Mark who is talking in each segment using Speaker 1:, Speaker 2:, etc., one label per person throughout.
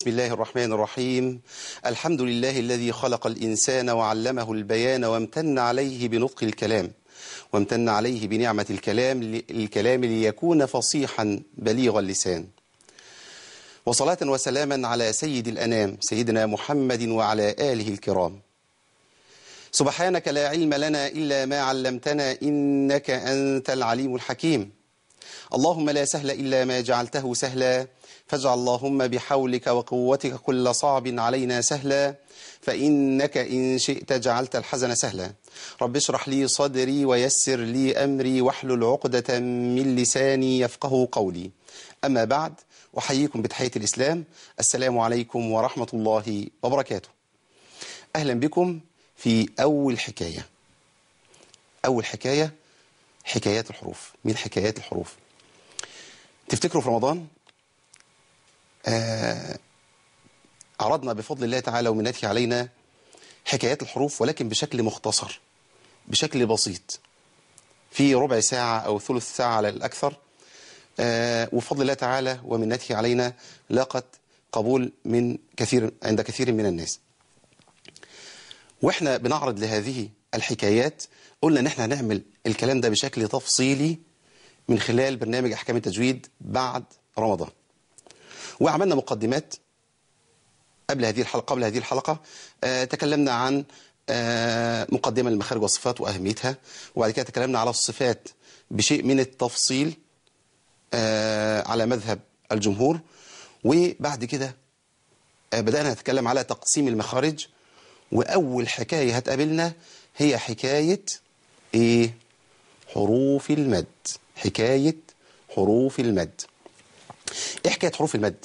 Speaker 1: بسم الله الرحمن الرحيم الحمد لله الذي خلق الإنسان وعلمه البيان وامتن عليه بنطق الكلام وامتن عليه بنعمة الكلام الكلام ليكون فصيحا بليغ اللسان وصلاة وسلاما على سيد الأنام سيدنا محمد وعلى آله الكرام سبحانك لا علم لنا إلا ما علمتنا إنك أنت العليم الحكيم اللهم لا سهل إلا ما جعلته سهلا فاجعل اللهم بحولك وقوتك كل صعب علينا سهلا فإنك إن شئت جعلت الحزن سهلا رب اشرح لي صدري ويسر لي أمري واحلل عقدة من لساني يفقه قولي أما بعد أحييكم بتحية الإسلام السلام عليكم ورحمة الله وبركاته أهلا بكم في أول حكاية أول حكاية حكايات الحروف من حكايات الحروف تفتكروا في رمضان آه عرضنا بفضل الله تعالى ومنته علينا حكايات الحروف ولكن بشكل مختصر بشكل بسيط في ربع ساعة أو ثلث ساعة على الأكثر آه وفضل الله تعالى ومنته علينا لاقت قبول من كثير عند كثير من الناس واحنا بنعرض لهذه الحكايات قلنا ان احنا هنعمل الكلام ده بشكل تفصيلي من خلال برنامج احكام التجويد بعد رمضان وعملنا مقدمات قبل هذه الحلقة قبل هذه الحلقة آه تكلمنا عن آه مقدمة للمخارج والصفات وأهميتها وبعد كده تكلمنا على الصفات بشيء من التفصيل آه على مذهب الجمهور وبعد كده آه بدأنا نتكلم على تقسيم المخارج وأول حكاية هتقابلنا هي حكاية إيه؟ حروف المد حكاية حروف المد إيه حكاية حروف المد؟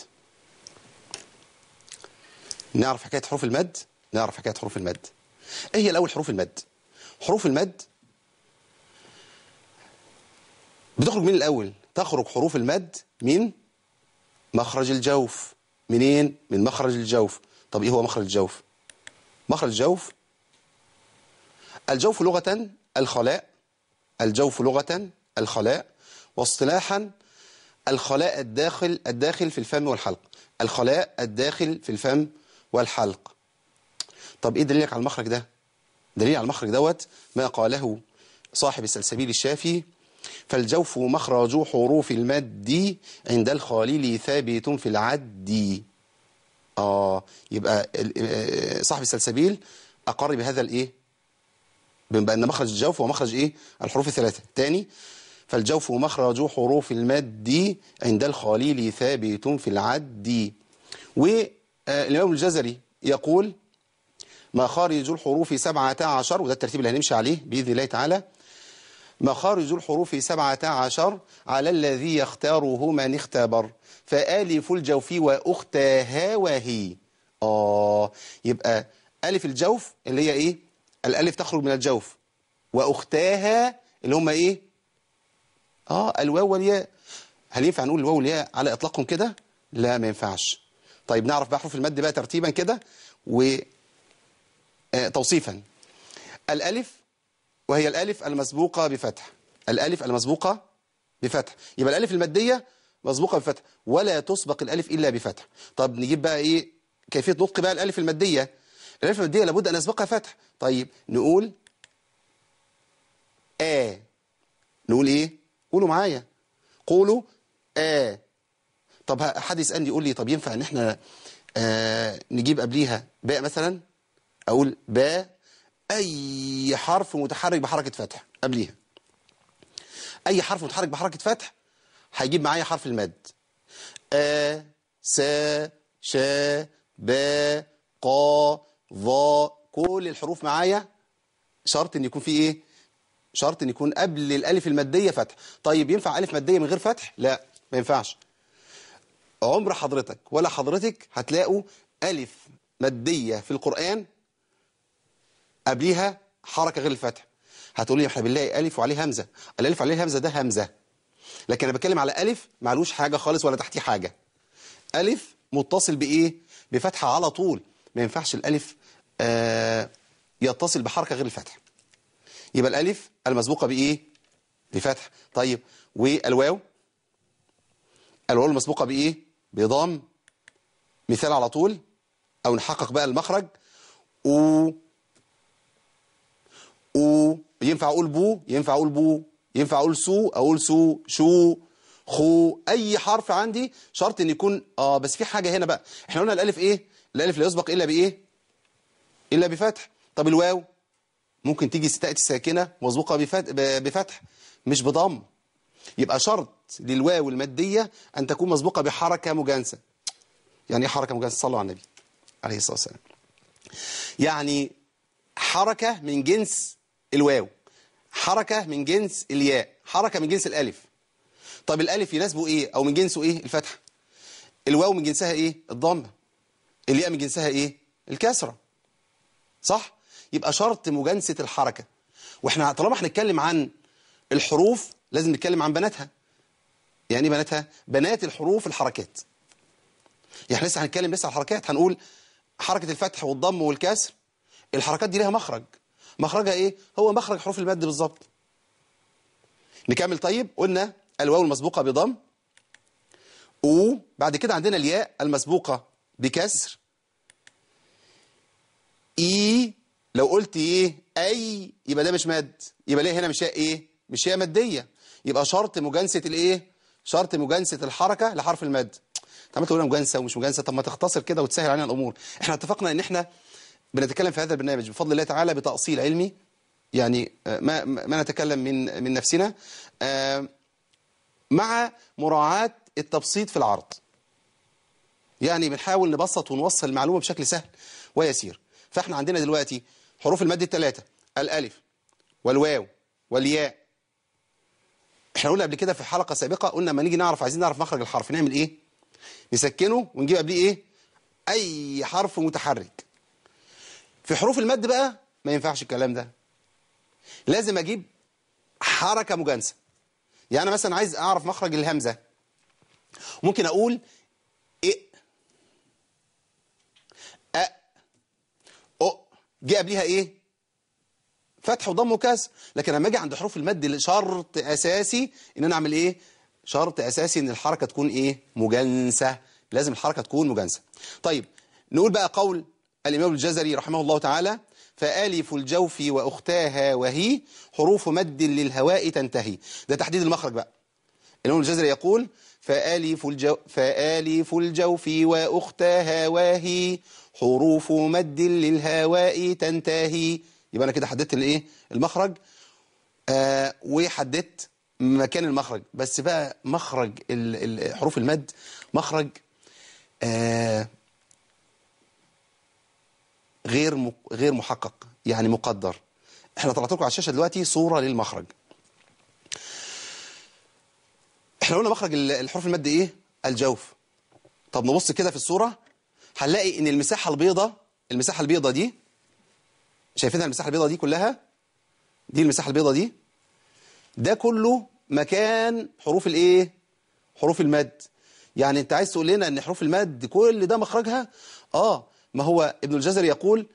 Speaker 1: نعرف حكاية حروف المد؟ نعرف حكاية حروف المد إيه هي الأول حروف المد؟ حروف المد بتخرج من الأول تخرج حروف المد من مخرج الجوف منين؟ من مخرج الجوف طب إيه هو مخرج الجوف؟ مخرج الجوف الجوف لغة الخلاء الجوف لغة الخلاء واصطلاحا الخلاء الداخل الداخل في الفم والحلق الخلاء الداخل في الفم والحلق طب ايه دليلك على المخرج ده دليل على المخرج دوت ما قاله صاحب السلسبيل الشافي فالجوف مخرج حروف المد عند الخليل ثابت في العد اه يبقى صاحب السلسبيل اقر بهذا الايه بان مخرج الجوف هو مخرج ايه الحروف الثلاثه تاني فالجوف مخرج حروف المد عند الخليل ثابت في العد والإمام الجزري يقول مخارج الحروف سبعة عشر وده الترتيب اللي هنمشي عليه بإذن الله تعالى مخارج الحروف سبعة عشر على الذي يختاره من اختبر فآلف الجوف وأختها وهي آه يبقى ألف الجوف اللي هي إيه الألف تخرج من الجوف وأختاها اللي هم إيه اه الواو والياء هل ينفع نقول الواو والياء على اطلاقهم كده لا ما ينفعش طيب نعرف بقى حروف المد بقى ترتيبا كده و آه توصيفا الالف وهي الالف المسبوقه بفتح الالف المسبوقه بفتح يبقى الالف الماديه مسبوقه بفتح ولا تسبق الالف الا بفتح طب نجيب بقى ايه كيفيه نطق بقى الالف الماديه الالف الماديه لابد ان اسبقها فتح طيب نقول ا آه. نقول ايه قولوا معايا قولوا آه طب حد يسألني يقول لي طب ينفع ان احنا آه نجيب قبليها باء مثلا اقول باء اي حرف متحرك بحركة فتح قبليها اي حرف متحرك بحركة فتح هيجيب معايا حرف المد آ سا شا با قا ظا كل الحروف معايا شرط ان يكون في ايه شرط ان يكون قبل الالف الماديه فتح طيب ينفع الف ماديه من غير فتح لا ما ينفعش عمر حضرتك ولا حضرتك هتلاقوا الف ماديه في القران قبليها حركه غير الفتح هتقول لي احنا بنلاقي الف وعليه همزه الالف عليه همزه ده همزه لكن انا بتكلم على الف معلوش حاجه خالص ولا تحتيه حاجه الف متصل بايه بفتحه على طول ما ينفعش الالف آه يتصل بحركه غير الفتح يبقى الالف المسبوقه بايه بفتح طيب والواو الواو المسبوقه بايه بضم مثال على طول او نحقق بقى المخرج و و ينفع اقول بو ينفع اقول بو ينفع اقول سو اقول سو شو خو اي حرف عندي شرط ان يكون اه بس في حاجه هنا بقى احنا قلنا الالف ايه الالف لا يسبق الا بايه الا بفتح طب الواو ممكن تيجي تاتي ساكنه مسبوقه بفتح بفتح مش بضم يبقى شرط للواو الماديه ان تكون مسبوقه بحركه مجانسه يعني ايه حركه مجانسه صلوا على النبي عليه الصلاه والسلام يعني حركه من جنس الواو حركه من جنس الياء حركه من جنس الالف طب الالف يناسبه ايه او من جنسه ايه الفتحه الواو من جنسها ايه الضمه الياء من جنسها ايه الكسره صح يبقى شرط مجانسه الحركه واحنا طالما هنتكلم عن الحروف لازم نتكلم عن بناتها يعني ايه بناتها بنات الحروف الحركات يعني لسه هنتكلم لسه على الحركات هنقول حركه الفتح والضم والكسر الحركات دي ليها مخرج مخرجها ايه هو مخرج حروف المد بالظبط نكمل طيب قلنا الواو المسبوقه بضم وبعد كده عندنا الياء المسبوقه بكسر اي لو قلت ايه اي يبقى ده مش مد يبقى ليه هنا مش هي ايه مش هي ماديه يبقى شرط مجانسه الايه شرط مجانسه الحركه لحرف المد طب ما تقول مجانسه ومش مجانسه طب ما تختصر كده وتسهل علينا الامور احنا اتفقنا ان احنا بنتكلم في هذا البرنامج بفضل الله تعالى بتأصيل علمي يعني ما ما نتكلم من من نفسنا مع مراعاة التبسيط في العرض يعني بنحاول نبسط ونوصل المعلومة بشكل سهل ويسير فاحنا عندنا دلوقتي حروف المد الثلاثة الألف والواو والياء احنا قلنا قبل كده في حلقة سابقة قلنا لما نيجي نعرف عايزين نعرف مخرج الحرف نعمل ايه نسكنه ونجيب قبليه ايه اي حرف متحرك في حروف المد بقى ما ينفعش الكلام ده لازم اجيب حركة مجانسة يعني انا مثلا عايز اعرف مخرج الهمزة ممكن اقول اء أ أ جه قبليها ايه فتح وضم وكسر لكن لما اجي عند حروف المد شرط اساسي ان انا اعمل ايه شرط اساسي ان الحركة تكون ايه مجانسة لازم الحركة تكون مجانسة طيب نقول بقى قول الإمام الجزري رحمه الله تعالى فآلف الجوف وأختاها وهي حروف مد للهواء تنتهي ده تحديد المخرج بقى الإمام الجزري يقول فآلف, الجو فآلف الجوف وأختاها وهي حروف مد للهواء تنتهي يبقى أنا كده حددت الإيه المخرج آه وحددت مكان المخرج بس بقى مخرج حروف المد مخرج آه غير غير محقق يعني مقدر احنا طلعت لكم على الشاشه دلوقتي صوره للمخرج احنا قلنا مخرج الحروف المد ايه الجوف طب نبص كده في الصوره هنلاقي ان المساحه البيضاء المساحه البيضاء دي شايفينها المساحه البيضاء دي كلها دي المساحه البيضاء دي ده كله مكان حروف الايه حروف المد يعني انت عايز تقول لنا ان حروف المد كل ده مخرجها اه ما هو ابن الجزري يقول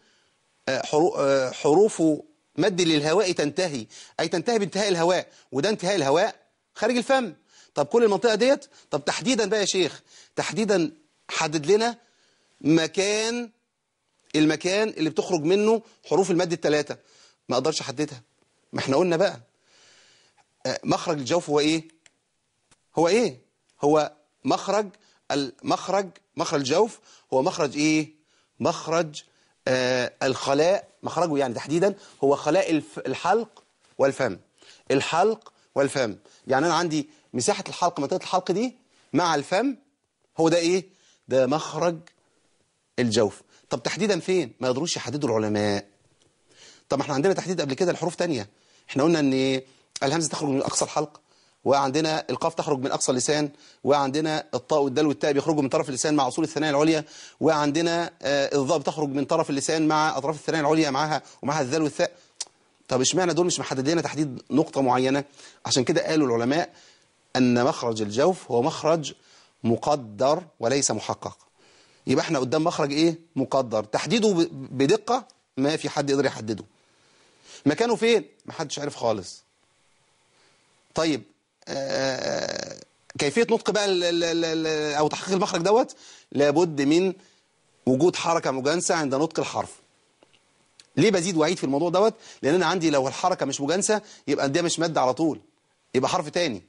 Speaker 1: حروف مد للهواء تنتهي أي تنتهي بانتهاء الهواء وده انتهاء الهواء خارج الفم طب كل المنطقة ديت طب تحديدا بقى يا شيخ تحديدا حدد لنا مكان المكان اللي بتخرج منه حروف المد الثلاثة ما اقدرش احددها ما احنا قلنا بقى مخرج الجوف هو ايه هو ايه هو مخرج المخرج مخرج الجوف هو مخرج ايه مخرج آه الخلاء مخرجه يعني تحديدا هو خلاء الحلق والفم الحلق والفم يعني انا عندي مساحة الحلق منطقة الحلق دي مع الفم هو ده ايه ده مخرج الجوف طب تحديدا فين ما يقدروش يحددوا العلماء طب احنا عندنا تحديد قبل كده لحروف تانية احنا قلنا ان الهمزة تخرج من اقصى الحلق وعندنا القاف تخرج من أقصى اللسان وعندنا الطاء والدال والتاء بيخرجوا من طرف اللسان مع أصول الثنايا العليا وعندنا الظاء بتخرج من طرف اللسان مع أطراف الثنايا العليا معاها ومعها الذال والثاء طب اشمعنى دول مش محدد لنا تحديد نقطة معينة عشان كده قالوا العلماء أن مخرج الجوف هو مخرج مقدر وليس محقق يبقى احنا قدام مخرج ايه مقدر تحديده بدقة ما في حد يقدر يحدده مكانه فين محدش عارف خالص طيب كيفيه نطق بقى ال ال ال ال او تحقيق المخرج دوت لابد من وجود حركه مجانسه عند نطق الحرف ليه بزيد واعيد في الموضوع دوت لان انا عندي لو الحركه مش مجانسه يبقى ده مش مد على طول يبقى حرف تاني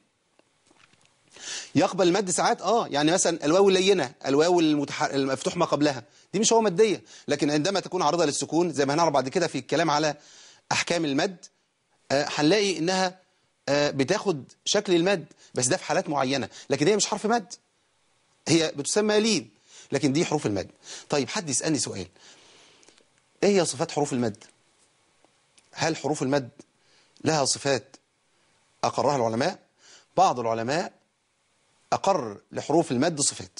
Speaker 1: يقبل المد ساعات اه يعني مثلا الواو اللينه الواو المتح... المفتوح ما قبلها دي مش هو ماديه لكن عندما تكون عارضه للسكون زي ما هنعرف بعد كده في الكلام على احكام المد آه، هنلاقي انها آه، بتاخد شكل المد بس ده في حالات معينه لكن هي مش حرف مد هي بتسمى لين لكن دي حروف المد طيب حد يسالني سؤال ايه هي صفات حروف المد هل حروف المد لها صفات اقرها العلماء بعض العلماء أقر لحروف المد صفات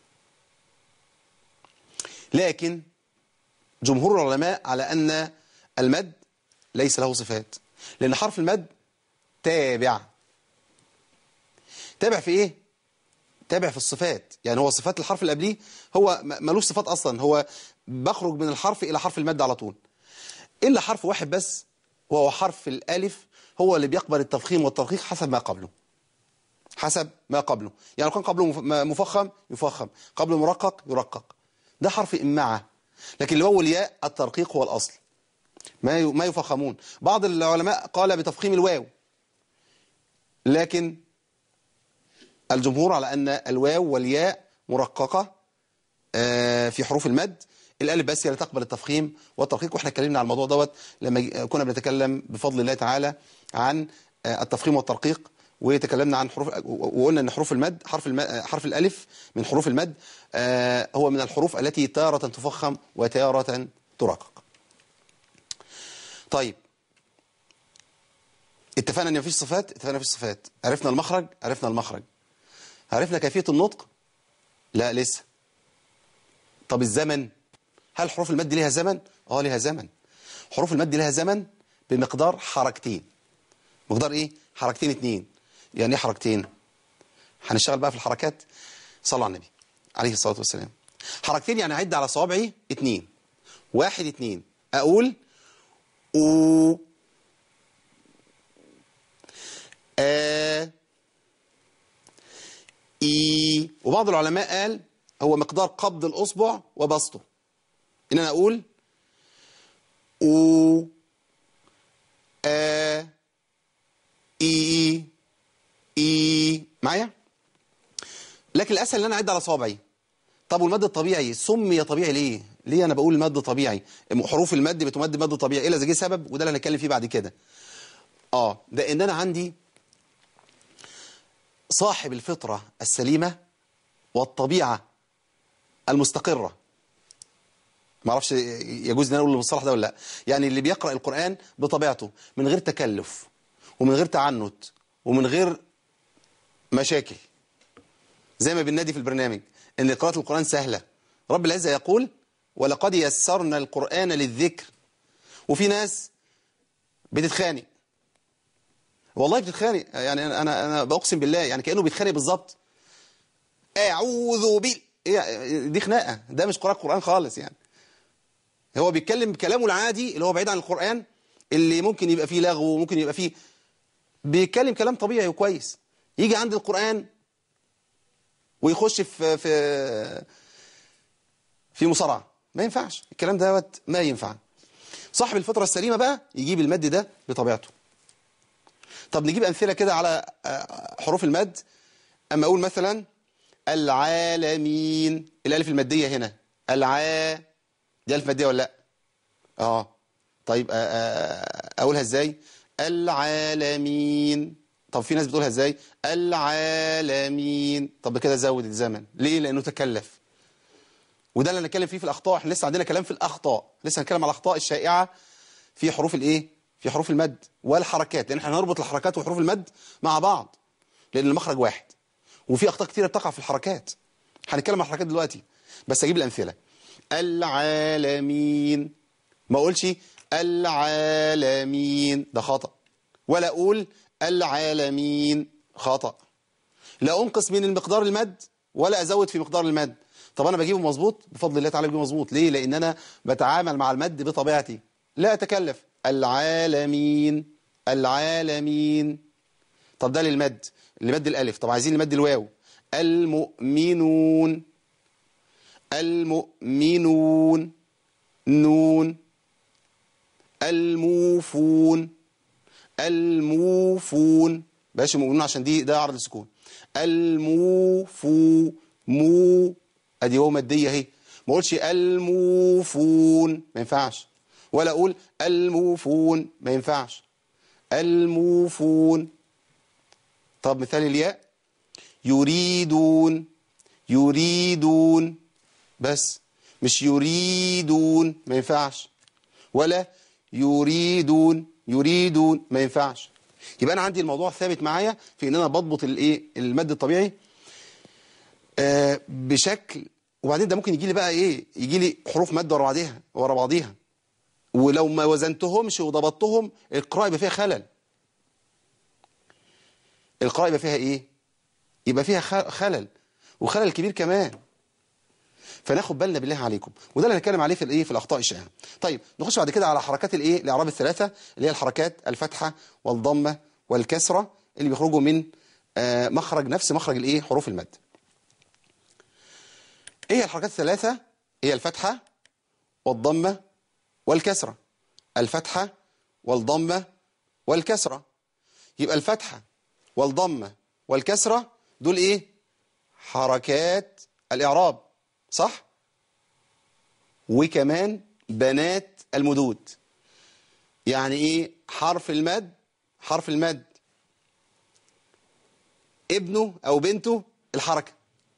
Speaker 1: لكن جمهور العلماء على أن المد ليس له صفات لأن حرف المد تابع تابع في إيه؟ تابع في الصفات يعني هو صفات الحرف اللي قبليه هو م- ملوش صفات أصلا هو بخرج من الحرف إلى حرف المد على طول إلا حرف واحد بس وهو حرف الألف هو اللي بيقبل التفخيم والترقيق حسب ما قبله حسب ما قبله يعني لو كان قبله مف- م- مفخم يفخم قبله مرقق يرقق ده حرف إمعة لكن الواو والياء الترقيق هو الأصل ما ي- ما يفخمون بعض العلماء قال بتفخيم الواو لكن الجمهور على أن الواو والياء مرققة آه، في حروف المد الالف بس هي اللي تقبل التفخيم والترقيق واحنا اتكلمنا على الموضوع دوت لما ج- كنا بنتكلم بفضل الله تعالى عن آه، التفخيم والترقيق وتكلمنا عن حروف و- وقلنا ان حروف المد حرف الم... آه، حرف الالف من حروف المد آه، هو من الحروف التي تارة تفخم وتارة ترقق طيب اتفقنا ان مفيش صفات اتفقنا مفيش صفات عرفنا المخرج عرفنا المخرج عرفنا كيفية النطق لا لسه طب الزمن هل حروف المد ليها زمن اه ليها زمن حروف المد ليها زمن بمقدار حركتين مقدار ايه حركتين اتنين يعني ايه حركتين هنشتغل بقى في الحركات صلوا على النبي عليه الصلاة والسلام حركتين يعني اعد على صوابعي اتنين واحد اتنين اقول او آ إي وبعض العلماء قال هو مقدار قبض الأصبع وبسطه إن أنا أقول أو آ إي إي معايا لكن الأسهل إن أنا أعد على صوابعي طب والمد الطبيعي سمي طبيعي ليه؟ ليه أنا بقول المد طبيعي؟ حروف المد بتمد مد طبيعي إلا إذا جه سبب وده اللي هنتكلم فيه بعد كده آه ده إن أنا عندي صاحب الفطرة السليمة والطبيعة المستقرة ما اعرفش يجوز ان انا اقول المصطلح ده ولا لا يعني اللي بيقرأ القرآن بطبيعته من غير تكلف ومن غير تعنت ومن غير مشاكل زي ما بننادي في البرنامج ان قراءة القرآن سهلة رب العزة يقول ولقد يسرنا القرآن للذكر وفي ناس بتتخانق والله بتتخانق يعني انا انا انا بقسم بالله يعني كانه بيتخانق بالظبط اعوذ بال إيه دي خناقه ده مش قراءه قران خالص يعني هو بيتكلم بكلامه العادي اللي هو بعيد عن القران اللي ممكن يبقى فيه لغو وممكن يبقى فيه بيتكلم كلام طبيعي وكويس يجي عند القران ويخش في في في مصارعه ما ينفعش الكلام دوت ما ينفع صاحب الفطره السليمه بقى يجيب المد ده بطبيعته طب نجيب أمثلة كده على آه، حروف المد أما أقول مثلا العالمين الألف المادية هنا العا دي ألف مادية ولا لأ آه طيب آه، آه، أقولها إزاي العالمين طب في ناس بتقولها إزاي العالمين طب كده زود الزمن ليه لأنه تكلف وده اللي هنتكلم فيه في الأخطاء احنا لسه عندنا كلام في الأخطاء لسه هنتكلم على الأخطاء الشائعة في حروف الإيه في حروف المد والحركات لأن احنا هنربط الحركات وحروف المد مع بعض لأن المخرج واحد وفي أخطاء كتيرة بتقع في الحركات هنتكلم عن الحركات دلوقتي بس أجيب الأمثلة العالمين ما أقولش العالمين ده خطأ ولا أقول العالمين خطأ لا أنقص من المقدار المد ولا أزود في مقدار المد طب أنا بجيبه مظبوط بفضل الله تعالى بجيبه مظبوط ليه لأن أنا بتعامل مع المد بطبيعتي لا أتكلف العالمين العالمين طب ده للمد لمد الالف طب عايزين لمد الواو المؤمنون المؤمنون نون الموفون الموفون بلاش المؤمنون عشان دي ده عرض السكون الموفو مو ادي هو ماديه اهي ما اقولش الموفون ما ينفعش ولا اقول الموفون ما ينفعش الموفون طب مثال الياء يريدون يريدون بس مش يريدون ما ينفعش ولا يريدون يريدون ما ينفعش يبقى انا عندي الموضوع ثابت معايا في ان انا بضبط الايه المد الطبيعي آه بشكل وبعدين ده ممكن يجي لي بقى ايه يجي لي حروف مد ورا بعضيها ورا بعضيها ولو ما وزنتهمش وضبطتهم القراءه يبقى فيها خلل القراءه يبقى فيها ايه يبقى فيها خلل وخلل كبير كمان فناخد بالنا بالله عليكم وده اللي هنتكلم عليه في الايه في الاخطاء الشائعه طيب نخش بعد كده على حركات الايه الاعراب الثلاثه اللي هي الحركات الفتحه والضمه والكسره اللي بيخرجوا من آه مخرج نفس مخرج الايه حروف المد ايه الحركات الثلاثه هي الفتحه والضمه والكسره الفتحه والضمه والكسره يبقى الفتحه والضمه والكسره دول ايه حركات الاعراب صح وكمان بنات المدود يعني ايه حرف المد حرف المد ابنه او بنته الحركة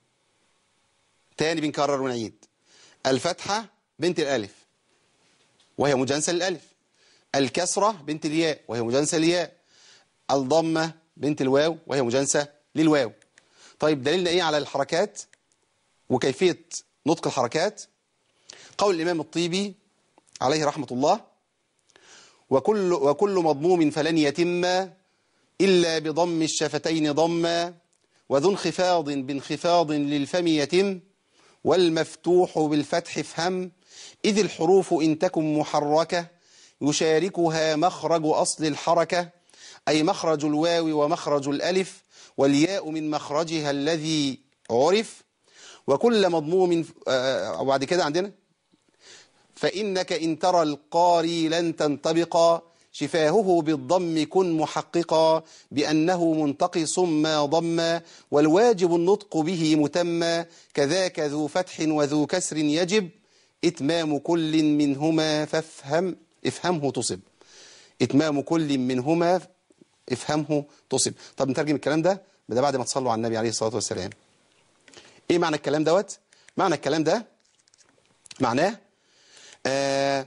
Speaker 1: تاني بنكرر ونعيد الفتحة بنت الالف وهي مجانسة للالف الكسرة بنت الياء وهي مجانسة للياء الضمة بنت الواو وهي مجانسة للواو طيب دليلنا ايه على الحركات وكيفية نطق الحركات قول الإمام الطيبي عليه رحمة الله وكل, وكل مضموم فلن يتم إلا بضم الشفتين ضما وذو انخفاض بانخفاض للفم يتم والمفتوح بالفتح افهم إذ الحروف إن تكن محركة يشاركها مخرج أصل الحركة أي مخرج الواو ومخرج الألف والياء من مخرجها الذي عرف وكل مضموم وبعد كده عندنا فإنك إن ترى القاري لن تنطبقا شفاهه بالضم كن محققا بأنه منتقص ما ضم والواجب النطق به متم كذاك ذو فتح وذو كسر يجب إتمام كل منهما فافهم افهمه تصب إتمام كل منهما افهمه تصب طب نترجم الكلام ده ده بعد ما تصلوا على النبي عليه الصلاة والسلام ايه معنى الكلام دوت معنى الكلام ده معناه آه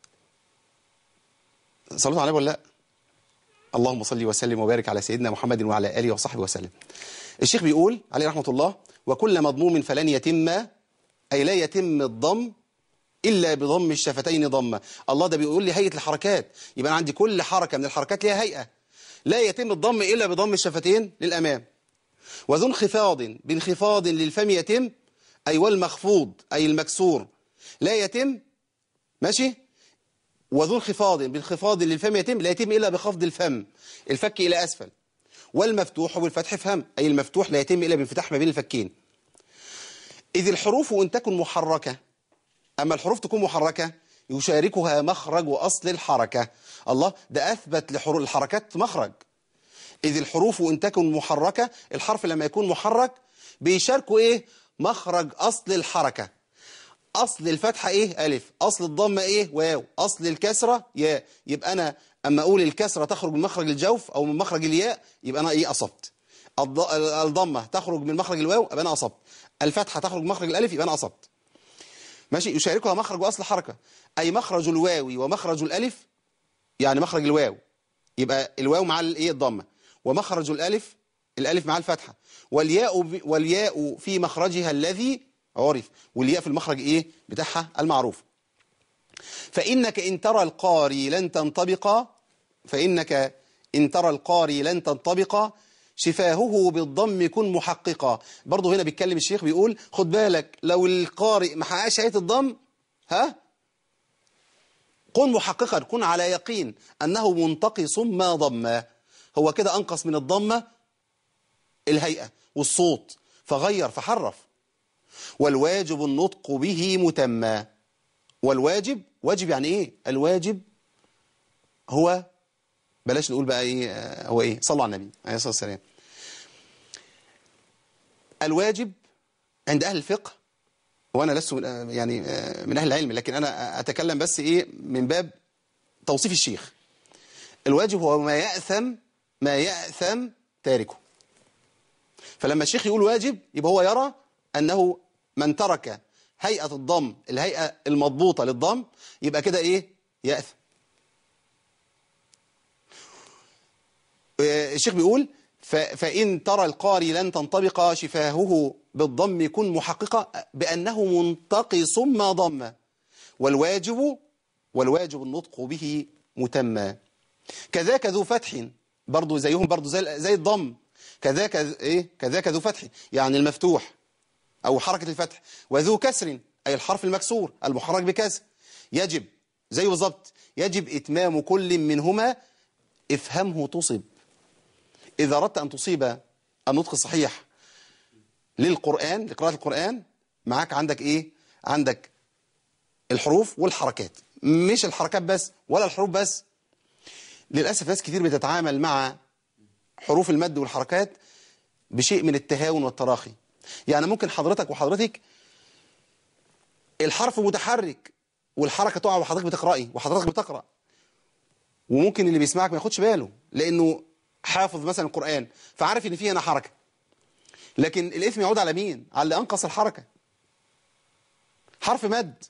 Speaker 1: صلوا عليه ولا لا اللهم صل وسلم وبارك على سيدنا محمد وعلى اله وصحبه وسلم الشيخ بيقول عليه رحمه الله وكل مضموم فلن يتم اي لا يتم الضم الا بضم الشفتين ضمه الله ده بيقول لي هيئه الحركات يبقى انا عندي كل حركه من الحركات ليها هيئه لا يتم الضم الا بضم الشفتين للامام وذو انخفاض بانخفاض للفم يتم أي والمخفوض أي المكسور لا يتم ماشي وذو انخفاض بانخفاض للفم يتم لا يتم إلا بخفض الفم الفك إلى أسفل والمفتوح بالفتح فهم أي المفتوح لا يتم إلا بانفتاح ما بين الفكين إذ الحروف إن تكن محركة أما الحروف تكون محركة يشاركها مخرج وأصل الحركة الله ده أثبت لحروف الحركات مخرج إذ الحروف إن تكن محركة الحرف لما يكون محرك بيشاركوا إيه مخرج أصل الحركة أصل الفتحة إيه ألف أصل الضمة إيه واو أصل الكسرة ياء يبقى أنا أما أقول الكسرة تخرج من مخرج الجوف أو من مخرج الياء يبقى أنا إيه أصبت الضمة تخرج من مخرج الواو يبقى أنا أصبت الفتحة تخرج من مخرج الألف يبقى أنا أصبت ماشي يشاركها مخرج وأصل حركة أي مخرج الواو ومخرج الألف يعني مخرج الواو يبقى الواو مع الايه الضمه ومخرج الالف الالف مع الفتحه والياء والياء في مخرجها الذي عرف والياء في المخرج ايه بتاعها المعروف فانك ان ترى القاري لن تنطبق فانك ان ترى القاري لن تنطبق شفاهه بالضم كن محققا برضه هنا بيتكلم الشيخ بيقول خد بالك لو القارئ ما حققش آية الضم ها كن محققا كن على يقين أنه منتقص ما ضم هو كده أنقص من الضمة الهيئة والصوت فغير فحرف والواجب النطق به متمى والواجب واجب يعني ايه الواجب هو بلاش نقول بقى ايه آه، هو ايه صلوا على النبي عليه الصلاه والسلام الواجب عند اهل الفقه وانا لست من آه، يعني آه، من اهل العلم لكن انا اتكلم بس ايه من باب توصيف الشيخ الواجب هو ما يأثم ما يأثم تاركه فلما الشيخ يقول واجب يبقى هو يرى أنه من ترك هيئة الضم الهيئة المضبوطة للضم يبقى كده إيه يأثم آه، الشيخ بيقول ف- فإن ترى القاري لن تنطبق شفاهه بالضم كن محققة بأنه منتقص ما ضم والواجب والواجب النطق به متمى كذاك ذو فتح برضو زيهم برضو زي, زي الضم كذاك ايه كذاك ذو فتح يعني المفتوح او حركة الفتح وذو كسر اي الحرف المكسور المحرك بكسر يجب زي بالظبط يجب اتمام كل منهما افهمه تصب اذا اردت ان تصيب النطق الصحيح للقرآن لقراءة القرآن معاك عندك ايه عندك الحروف والحركات مش الحركات بس ولا الحروف بس للأسف ناس كتير بتتعامل مع حروف المد والحركات بشيء من التهاون والتراخي يعني ممكن حضرتك وحضرتك الحرف متحرك والحركة تقع وحضرتك بتقرأي وحضرتك بتقرأ وممكن اللي بيسمعك ما ياخدش باله لأنه حافظ مثلا القرآن فعارف إن فيه هنا حركة لكن الإثم يعود على مين؟ على اللي أنقص الحركة حرف مد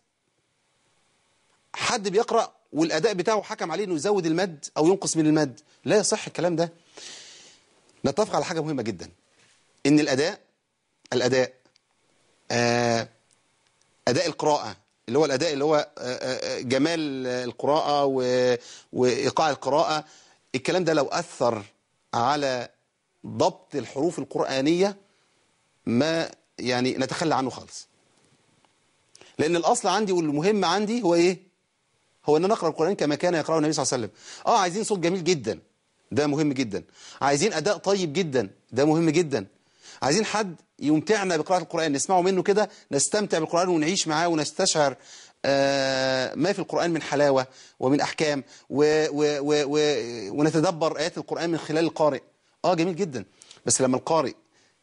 Speaker 1: حد بيقرأ والأداء بتاعه حكم عليه إنه يزود المد أو ينقص من المد لا يصح الكلام ده نتفق على حاجة مهمة جدا إن الأداء الأداء آه أداء القراءة اللي هو الأداء اللي هو آه، آه، جمال القراءة و- وإيقاع القراءة الكلام ده لو أثر على ضبط الحروف القرآنية ما يعني نتخلى عنه خالص لأن الأصل عندي والمهم عندي هو إيه هو ان انا اقرا القران كما كان يقراه النبي صلى الله عليه وسلم اه عايزين صوت جميل جدا ده مهم جدا عايزين اداء طيب جدا ده مهم جدا عايزين حد يمتعنا بقراءه القران نسمعه منه كده نستمتع بالقران ونعيش معاه ونستشعر آه ما في القران من حلاوه ومن احكام و و و و ونتدبر ايات القران من خلال القارئ اه جميل جدا بس لما القارئ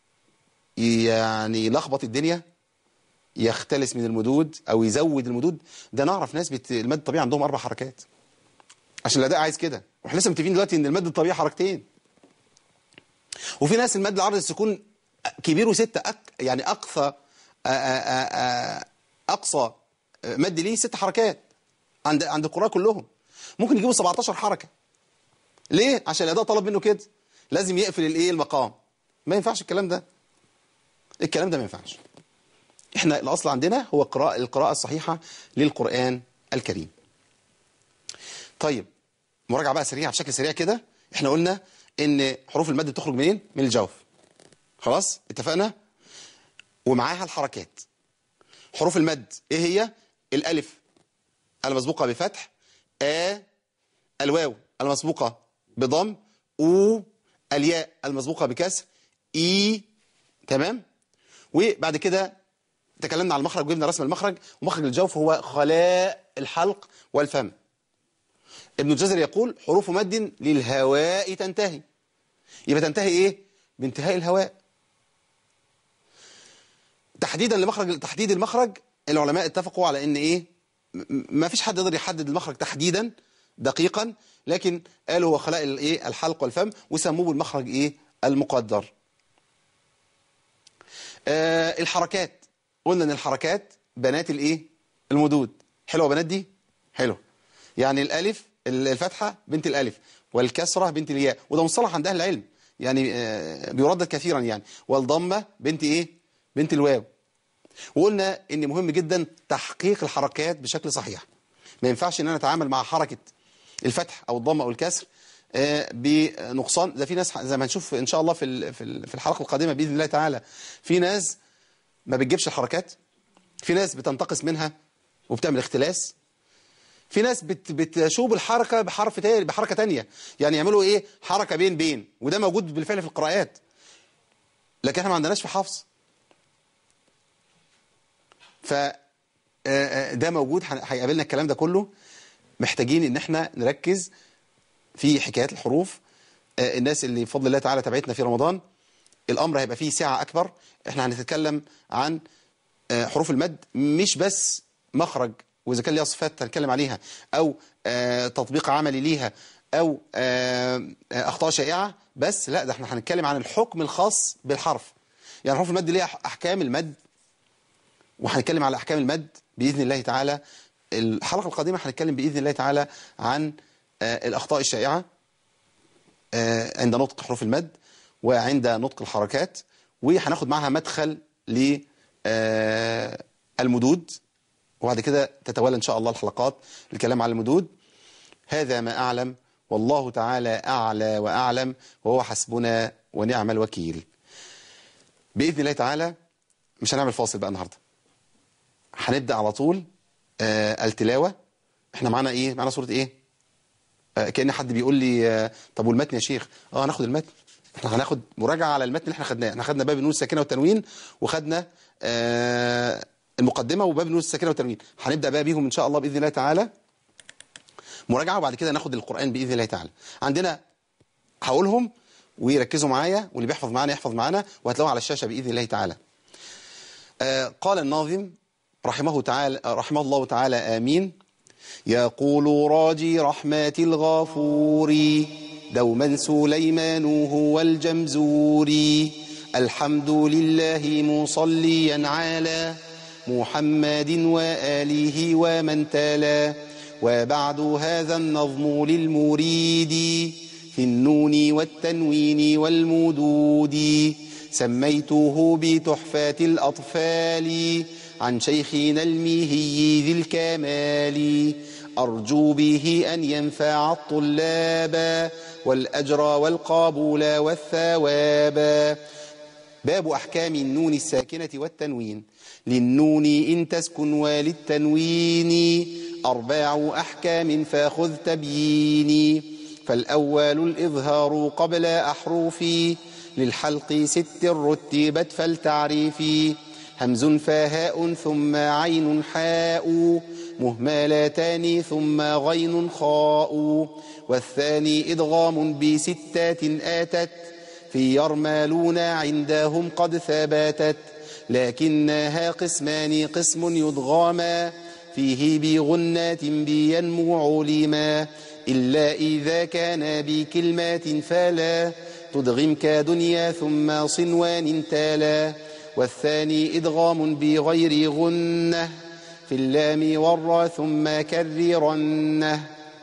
Speaker 1: يعني يلخبط الدنيا يختلس من المدود او يزود المدود ده نعرف ناس بت... المد الطبيعي عندهم اربع حركات عشان الاداء عايز كده واحنا لسه متفقين دلوقتي ان المد الطبيعي حركتين وفي ناس المد العرض السكون كبير وستة أك... يعني اقصى آ- آ- آ- اقصى مد ليه ست حركات عند عند القراء كلهم ممكن يجيبوا 17 حركه ليه عشان الاداء طلب منه كده لازم يقفل الايه المقام ما ينفعش الكلام ده الكلام ده ما ينفعش احنا الاصل عندنا هو قراءة القراءة الصحيحة للقرآن الكريم طيب مراجعة بقى سريعة بشكل سريع كده احنا قلنا ان حروف المد بتخرج منين من الجوف خلاص اتفقنا ومعاها الحركات حروف المد ايه هي الالف المسبوقة بفتح ا الواو المسبوقة بضم او الياء المسبوقة بكسر اي تمام وبعد كده تكلمنا عن المخرج وجبنا رسم المخرج ومخرج الجوف هو خلاء الحلق والفم ابن الجزري يقول حروف مد للهواء تنتهي يبقى تنتهي ايه بانتهاء الهواء تحديدا لمخرج تحديد المخرج العلماء اتفقوا على ان ايه م- ما فيش حد يقدر يحدد المخرج تحديدا دقيقا لكن قالوا هو خلاء الايه الحلق والفم وسموه بالمخرج ايه المقدر آه الحركات قلنا ان الحركات بنات الايه المدود حلوه يا بنات دي حلو يعني الالف الفتحه بنت الالف والكسره بنت الياء وده مصطلح عند اهل العلم يعني آه بيردد كثيرا يعني والضمه بنت ايه بنت الواو وقلنا ان مهم جدا تحقيق الحركات بشكل صحيح ما ينفعش ان انا اتعامل مع حركه الفتح او الضمه او الكسر آه، بنقصان ده في ناس زي ما هنشوف ان شاء الله في ال- في ال- في الحلقه القادمه باذن الله تعالى في ناس ما بتجيبش الحركات في ناس بتنتقص منها وبتعمل اختلاس في ناس بت بتشوب الحركة بحرف تاني بحركة تانية يعني يعملوا ايه حركة بين بين وده موجود بالفعل في القراءات لكن احنا ما عندناش في حفص ف آه، آه، ده موجود هن- هيقابلنا الكلام ده كله محتاجين ان احنا نركز في حكايات الحروف آه، الناس اللي بفضل الله تعالى تابعتنا في رمضان الامر هيبقى فيه سعة اكبر احنا هنتكلم عن آه، حروف المد مش بس مخرج واذا كان ليها صفات هنتكلم عليها او آه، تطبيق عملي ليها او آه، آه، اخطاء شائعه بس لا ده احنا هنتكلم عن الحكم الخاص بالحرف يعني حروف المد ليها احكام المد وهنتكلم على احكام المد باذن الله تعالى الحلقه القادمه هنتكلم باذن الله تعالى عن آه، الاخطاء الشائعه آه، عند نطق حروف المد وعند نطق الحركات وهناخد معها مدخل للمدود وبعد كده تتوالى إن شاء الله الحلقات الكلام على المدود هذا ما أعلم والله تعالى أعلى وأعلم وهو حسبنا ونعم الوكيل بإذن الله تعالى مش هنعمل فاصل بقى النهاردة هنبدأ على طول آه التلاوة احنا معانا ايه معانا سورة ايه آه كأن حد بيقول لي آه طب والمتن يا شيخ اه هناخد المتن احنا هناخد مراجعة على المتن اللي احنا خدناه احنا خدنا باب النون الساكنة والتنوين وخدنا آه المقدمة وباب النون الساكنة والتنوين هنبدأ بقى بيهم ان شاء الله بإذن الله تعالى مراجعة وبعد كده ناخد القرآن بإذن الله تعالى عندنا هقولهم ويركزوا معايا واللي بيحفظ معانا يحفظ معانا وهتلاقوه على الشاشة بإذن الله تعالى آه قال الناظم رحمه تعالى رحمه الله تعالى آمين يقول راجي رحمات الغفور دوما سليمان هو الجمزور الحمد لله مصليا على محمد وآله ومن تلا وبعد هذا النظم للمريد في النون والتنوين والمدود سميته بتحفات الأطفال عن شيخنا الميهي ذي الكمال أرجو به أن ينفع الطلاب والأجر والقابول والثواب باب أحكام النون الساكنة والتنوين للنون إن تسكن وللتنوين أربع أحكام فاخذ تبييني فالأول الإظهار قبل أحرفي للحلق ست رتبت فالتعريف همز فهاء ثم عين حاء مهملتان ثم غين خاء والثاني إدغام بستات آتت في يرمالون عندهم قد ثبتت لكنها قسمان قسم يضغاما فيه بغنات بينمو علما إلا إذا كان بكلمات فلا تدغم كدنيا ثم صنوان تالا والثاني إدغام بغير غنة في اللام والرا ثم كررنه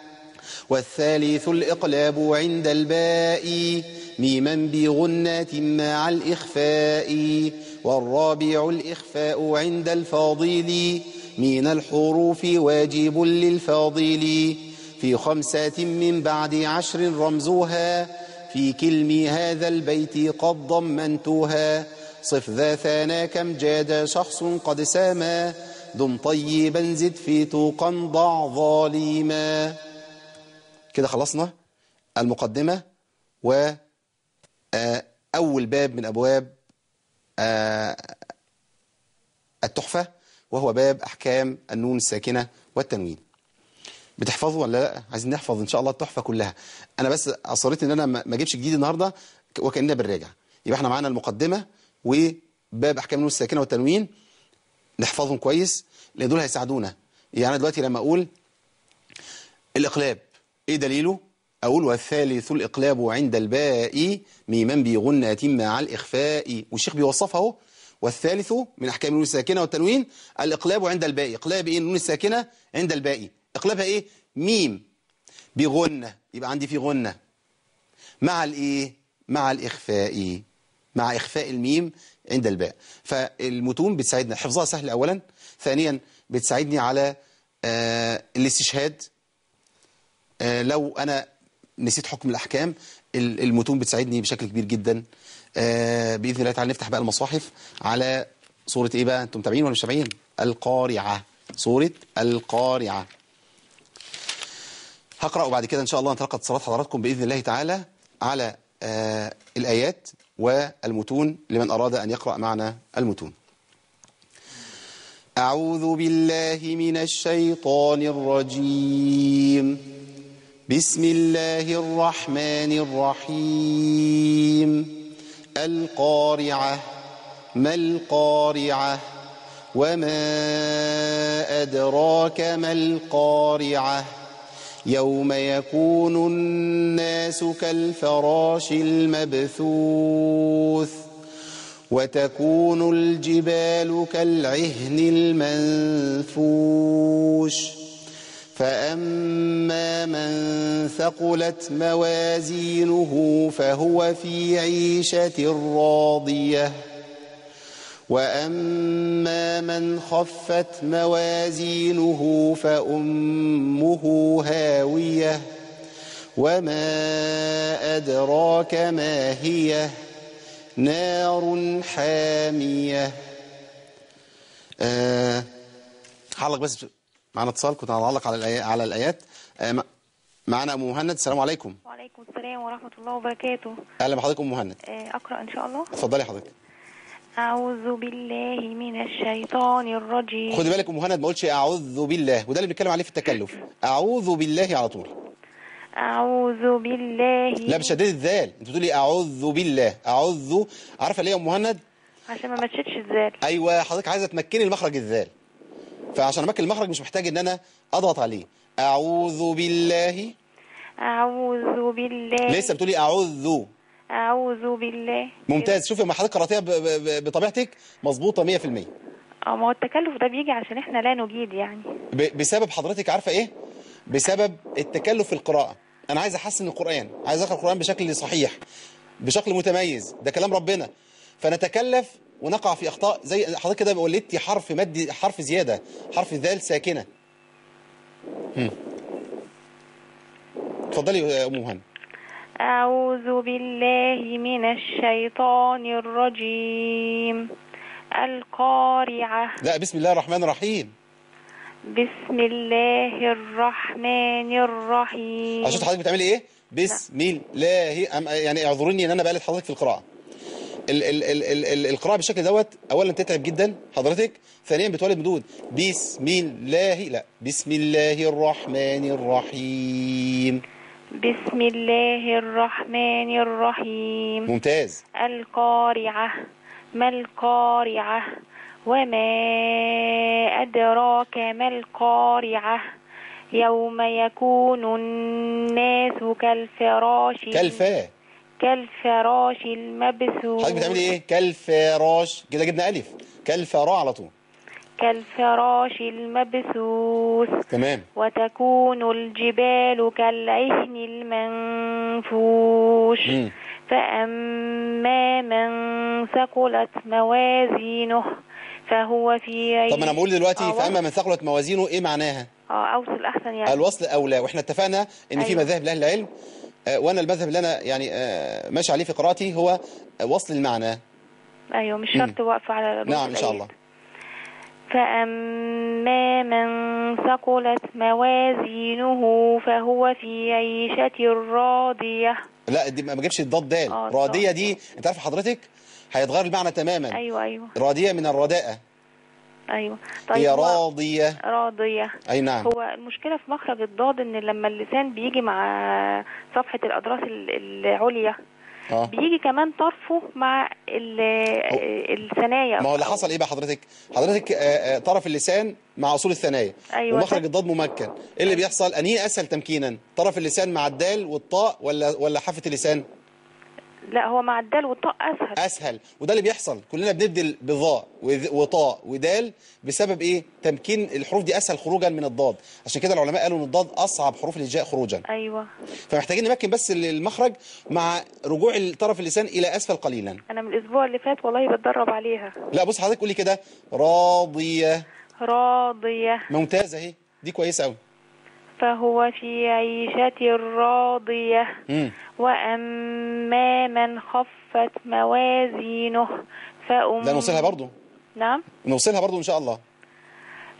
Speaker 1: والثالث الإقلاب عند الباء ميما بغنات مع الإخفاء والرابع الإخفاء عند الفاضل من الحروف واجب للفاضل في خمسة من بعد عشر رمزها في كلم هذا البيت قد ضمنتها صف ذا ثانا كم جاد شخص قد سما دم طيبا زد في توقا ضع ظالما كده خلصنا المقدمة و أول باب من أبواب التحفة وهو باب أحكام النون الساكنة والتنوين بتحفظوا ولا لا عايزين نحفظ إن شاء الله التحفة كلها أنا بس أصريت إن أنا ما أجيبش جديد النهاردة وكأننا بنراجع يبقى احنا معانا المقدمة وباب أحكام النون الساكنة والتنوين نحفظهم كويس لأن دول هيساعدونا يعني أنا دلوقتي لما أقول الإقلاب إيه دليله أقول والثالث الإقلاب عند الباء ميما بغنة مع الإخفاء والشيخ بيوصفها اهو والثالث من أحكام النون الساكنة والتنوين الإقلاب عند الباء إقلاب إيه النون الساكنة عند الباء إقلابها إيه ميم بغنة يبقى عندي في غنة مع الإيه مع الإخفاء مع إخفاء الميم عند الباء فالمتون بتساعدنا حفظها سهل أولا ثانيا بتساعدني على آه الاستشهاد آه لو أنا نسيت حكم الأحكام المتون بتساعدني بشكل كبير جدا آه بإذن الله تعالى نفتح بقى المصاحف على صورة إيه بقى أنتم متابعين ولا مش متابعين القارعة صورة القارعة هقرأ وبعد كده إن شاء الله نتلقى اتصالات حضراتكم بإذن الله تعالى على آه الآيات والمتون لمن أراد أن يقرأ معنا المتون أعوذ بالله من الشيطان الرجيم بسم الله الرحمن الرحيم القارعة ما القارعة وما أدراك ما القارعة يوم يكون الناس كالفراش المبثوث وتكون الجبال كالعهن المنفوش فأما من ثقلت موازينه فهو في عيشة راضية وأما من خفت موازينه فأمه هاوية وما أدراك ما هي نار حامية آه هعلق بس معنا اتصال كنت هنعلق على الآيات, على الآيات آه م- معنا أم مهند السلام عليكم
Speaker 2: وعليكم السلام ورحمة الله وبركاته
Speaker 1: أهلا بحضرتك أم مهند
Speaker 2: آه، أقرأ إن شاء الله
Speaker 1: اتفضلي حضرتك
Speaker 2: أعوذ بالله من الشيطان الرجيم
Speaker 1: خدي بالك أم مهند ما قلتش أعوذ بالله وده اللي بنتكلم عليه في التكلف أعوذ بالله على طول
Speaker 2: أعوذ بالله
Speaker 1: لا بشدد الذال انت بتقولي أعوذ بالله أعوذ عارفة ليه يا أم مهند
Speaker 2: عشان ما مشيتش الزال
Speaker 1: ايوه حضرتك عايزه تمكني المخرج الذال فعشان امكن المخرج مش محتاج ان انا اضغط عليه اعوذ بالله
Speaker 2: أعوذ بالله
Speaker 1: لسه بتقولي اعوذ
Speaker 2: أعوذ بالله
Speaker 1: ممتاز شوفي لما حضرتك قراتيها ب- ب- ب- بطبيعتك مظبوطه 100%
Speaker 2: اه ما هو التكلف ده بيجي عشان احنا لا نجيد يعني
Speaker 1: ب- بسبب حضرتك عارفه ايه بسبب التكلف في القراءه انا عايز احسن القران عايز اقرا القران بشكل صحيح بشكل متميز ده كلام ربنا فنتكلف ونقع في اخطاء زي حضرتك كده ولدتي حرف مادي حرف زياده حرف ذال ساكنه هم. اتفضلي يا ام مهند
Speaker 2: أعوذ بالله من الشيطان الرجيم القارعة
Speaker 1: لا بسم الله الرحمن الرحيم
Speaker 2: بسم الله الرحمن الرحيم
Speaker 1: عشان حضرتك بتعملي ايه بسم الله أم- يعني اعذروني ان انا بقلد حضرتك في القراءه ال ال ال ال ال القراءه بالشكل دوت اولا تتعب جدا حضرتك ثانيا بتولد مدود بسم الله لا بسم الله الرحمن الرحيم
Speaker 2: بسم الله الرحمن الرحيم
Speaker 1: ممتاز
Speaker 2: القارعة ما القارعة وما أدراك ما القارعة يوم يكون الناس كالفراش
Speaker 1: كالفاء
Speaker 2: كالفراش المبثوث
Speaker 1: حضرتك بتعملي ايه كالفراش كده جبنا الف كالفراء على طول
Speaker 2: كالفراش المبثوث
Speaker 1: تمام
Speaker 2: وتكون الجبال كالعهن المنفوش
Speaker 1: مم.
Speaker 2: فأما من ثقلت موازينه فهو في عيش
Speaker 1: طب ما انا بقول دلوقتي
Speaker 2: آه،
Speaker 1: فاما من ثقلت موازينه ايه معناها
Speaker 2: اه أوصل أحسن يعني
Speaker 1: الوصل اولى واحنا اتفقنا ان في
Speaker 2: أيوة.
Speaker 1: مذاهب لاهل العلم آه، وانا المذهب اللي انا يعني آه، ماشي عليه في قراءتي هو وصل المعنى
Speaker 2: أيوه مش شرط واقفة على رؤوس
Speaker 1: نعم ان شاء
Speaker 2: الآيات.
Speaker 1: الله
Speaker 2: فأما من ثقلت موازينه فهو في عيشة راضية
Speaker 1: لا دي ما جابش الضاد دال
Speaker 2: آه،
Speaker 1: راديه
Speaker 2: الضاد.
Speaker 1: دي انت عارف حضرتك هيتغير المعنى تماما
Speaker 2: أيوه أيوه
Speaker 1: راديه من الرداءه
Speaker 2: أيوه
Speaker 1: هي
Speaker 2: هو
Speaker 1: راضيه
Speaker 2: راضية
Speaker 1: اي نعم
Speaker 2: هو المشكلة في مخرج الضاد ان لما اللسان بيجي مع صفحة الأضراس ال- العليا
Speaker 1: اه
Speaker 2: بيجي كمان طرفه مع ال- الثنايا
Speaker 1: ما هو اللي حصل ايه بقى حضرتك حضرتك آه، آه، طرف اللسان مع اصول الثنايا
Speaker 2: أيوة.
Speaker 1: ومخرج الضاد ممكن ايه اللي بيحصل انهي اسهل تمكينا طرف اللسان مع الدال والطاء ولا ولا حافه اللسان
Speaker 2: لا هو مع الدال والطاء أسهل
Speaker 1: اسهل وده اللي بيحصل كلنا بنبدل بظاء وذ- وطاء ودال بسبب ايه تمكين الحروف دي اسهل خروجا من الضاد عشان كده العلماء قالوا ان الضاد اصعب حروف الهجاء خروجا
Speaker 2: أيوه
Speaker 1: فمحتاجين نمكن بس المخرج مع رجوع طرف اللسان الى اسفل قليلا
Speaker 2: أنا من الأسبوع اللي فات والله بتدرب عليها
Speaker 1: لا بص حضرتك قولي كده راضيه
Speaker 2: راضية
Speaker 1: ممتازه اهي دي كويسه قوي
Speaker 2: فهو في عيشة راضية
Speaker 1: امم
Speaker 2: وأما من خفت موازينه فأم
Speaker 1: ده نوصلها برضو
Speaker 2: نعم
Speaker 1: نوصلها برضو ان شاء الله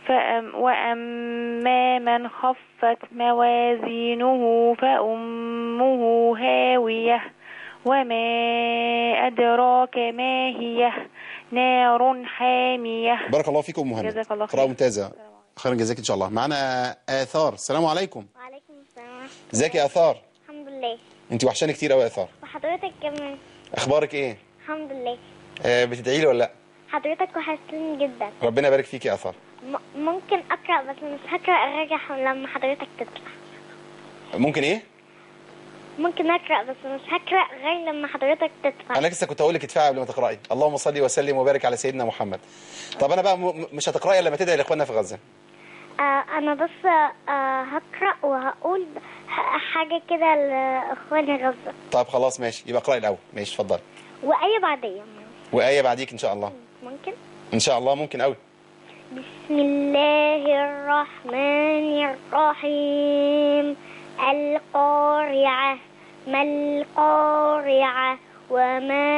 Speaker 2: فأم وأما من خفت موازينه فأمه هاوية وما أدراك ما هي نار حامية
Speaker 1: بارك الله فيكم مهند
Speaker 2: جزاك الله خير.
Speaker 1: قراءة ممتازة خيرا جزاك ان شاء الله معانا اثار السلام عليكم
Speaker 3: وعليكم السلام
Speaker 1: ازيك يا اثار
Speaker 3: الحمد لله
Speaker 1: انت وحشاني كتير قوي يا اثار
Speaker 3: وحضرتك كمان
Speaker 1: اخبارك ايه
Speaker 3: الحمد لله
Speaker 1: آه بتدعي لي ولا لا
Speaker 3: حضرتك وحشتني جدا
Speaker 1: ربنا يبارك فيك يا اثار
Speaker 3: م- ممكن اقرا بس مش هقرا اراجع لما حضرتك تقرا
Speaker 1: ممكن ايه
Speaker 3: ممكن اقرا بس مش هقرا غير لما حضرتك تدفع
Speaker 1: انا لسه كنت هقول لك ادفعي قبل ما تقراي اللهم صل وسلم وبارك على سيدنا محمد طب انا بقى م- م- مش هتقراي الا لما تدعي لاخواننا في غزه
Speaker 3: آه انا بس آه هقرا وهقول ح- حاجه كده لاخواني غزه
Speaker 1: طب خلاص ماشي يبقى اقراي الاول ماشي اتفضلي
Speaker 3: وايه بعديه
Speaker 1: وايه بعديك ان شاء الله
Speaker 3: ممكن
Speaker 1: ان شاء الله ممكن قوي
Speaker 3: بسم الله الرحمن الرحيم القارعة ما القارعة وما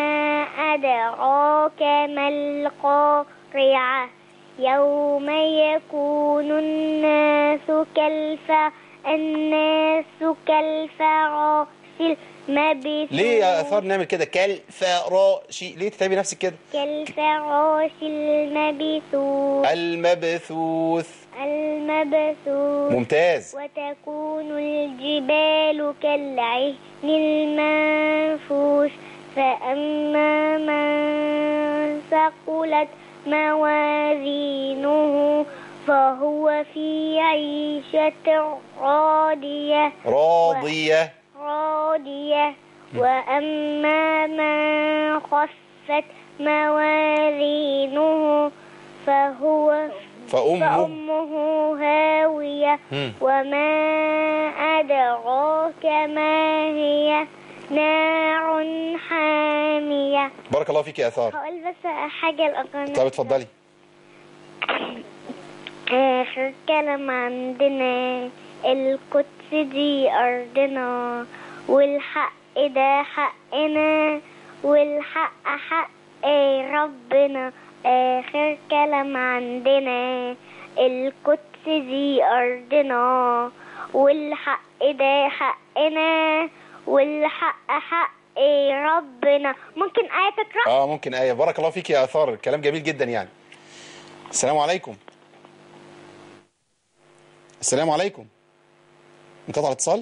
Speaker 3: أدراك ما القارعة يوم يكون الناس كالف الناس كالفراش المبثوث
Speaker 1: ليه يا اثار نعمل كده كالفراشي ليه تتعبي نفسك كده
Speaker 3: كالفراش المبثوث
Speaker 1: المبثوث
Speaker 3: المبثوث
Speaker 1: ممتاز
Speaker 3: وتكون الجبال كالعهن المنفوش فأما من ثقلت موازينه فهو في عيشة راضية
Speaker 1: راضيه
Speaker 3: راضية وأما من خفت موازينه فهو
Speaker 1: فامه
Speaker 3: فأمه هاوية
Speaker 1: مم.
Speaker 3: وما أدراك ما هي نار حامية
Speaker 1: بارك الله فيك يا اثار
Speaker 3: هقول بس حاجة الأغاني
Speaker 1: طب اتفضلي
Speaker 3: آخر كلام عندنا القدس دي أرضنا والحق ده حقنا والحق حق ربنا آخر كلام عندنا القدس دي أرضنا والحق ده حقنا والحق حق ربنا ممكن آية تقرأ؟
Speaker 1: اه ممكن ايه بارك الله فيك يا اثار كلام جميل جدا يعني السلام عليكم السلام عليكم انقطع الاتصال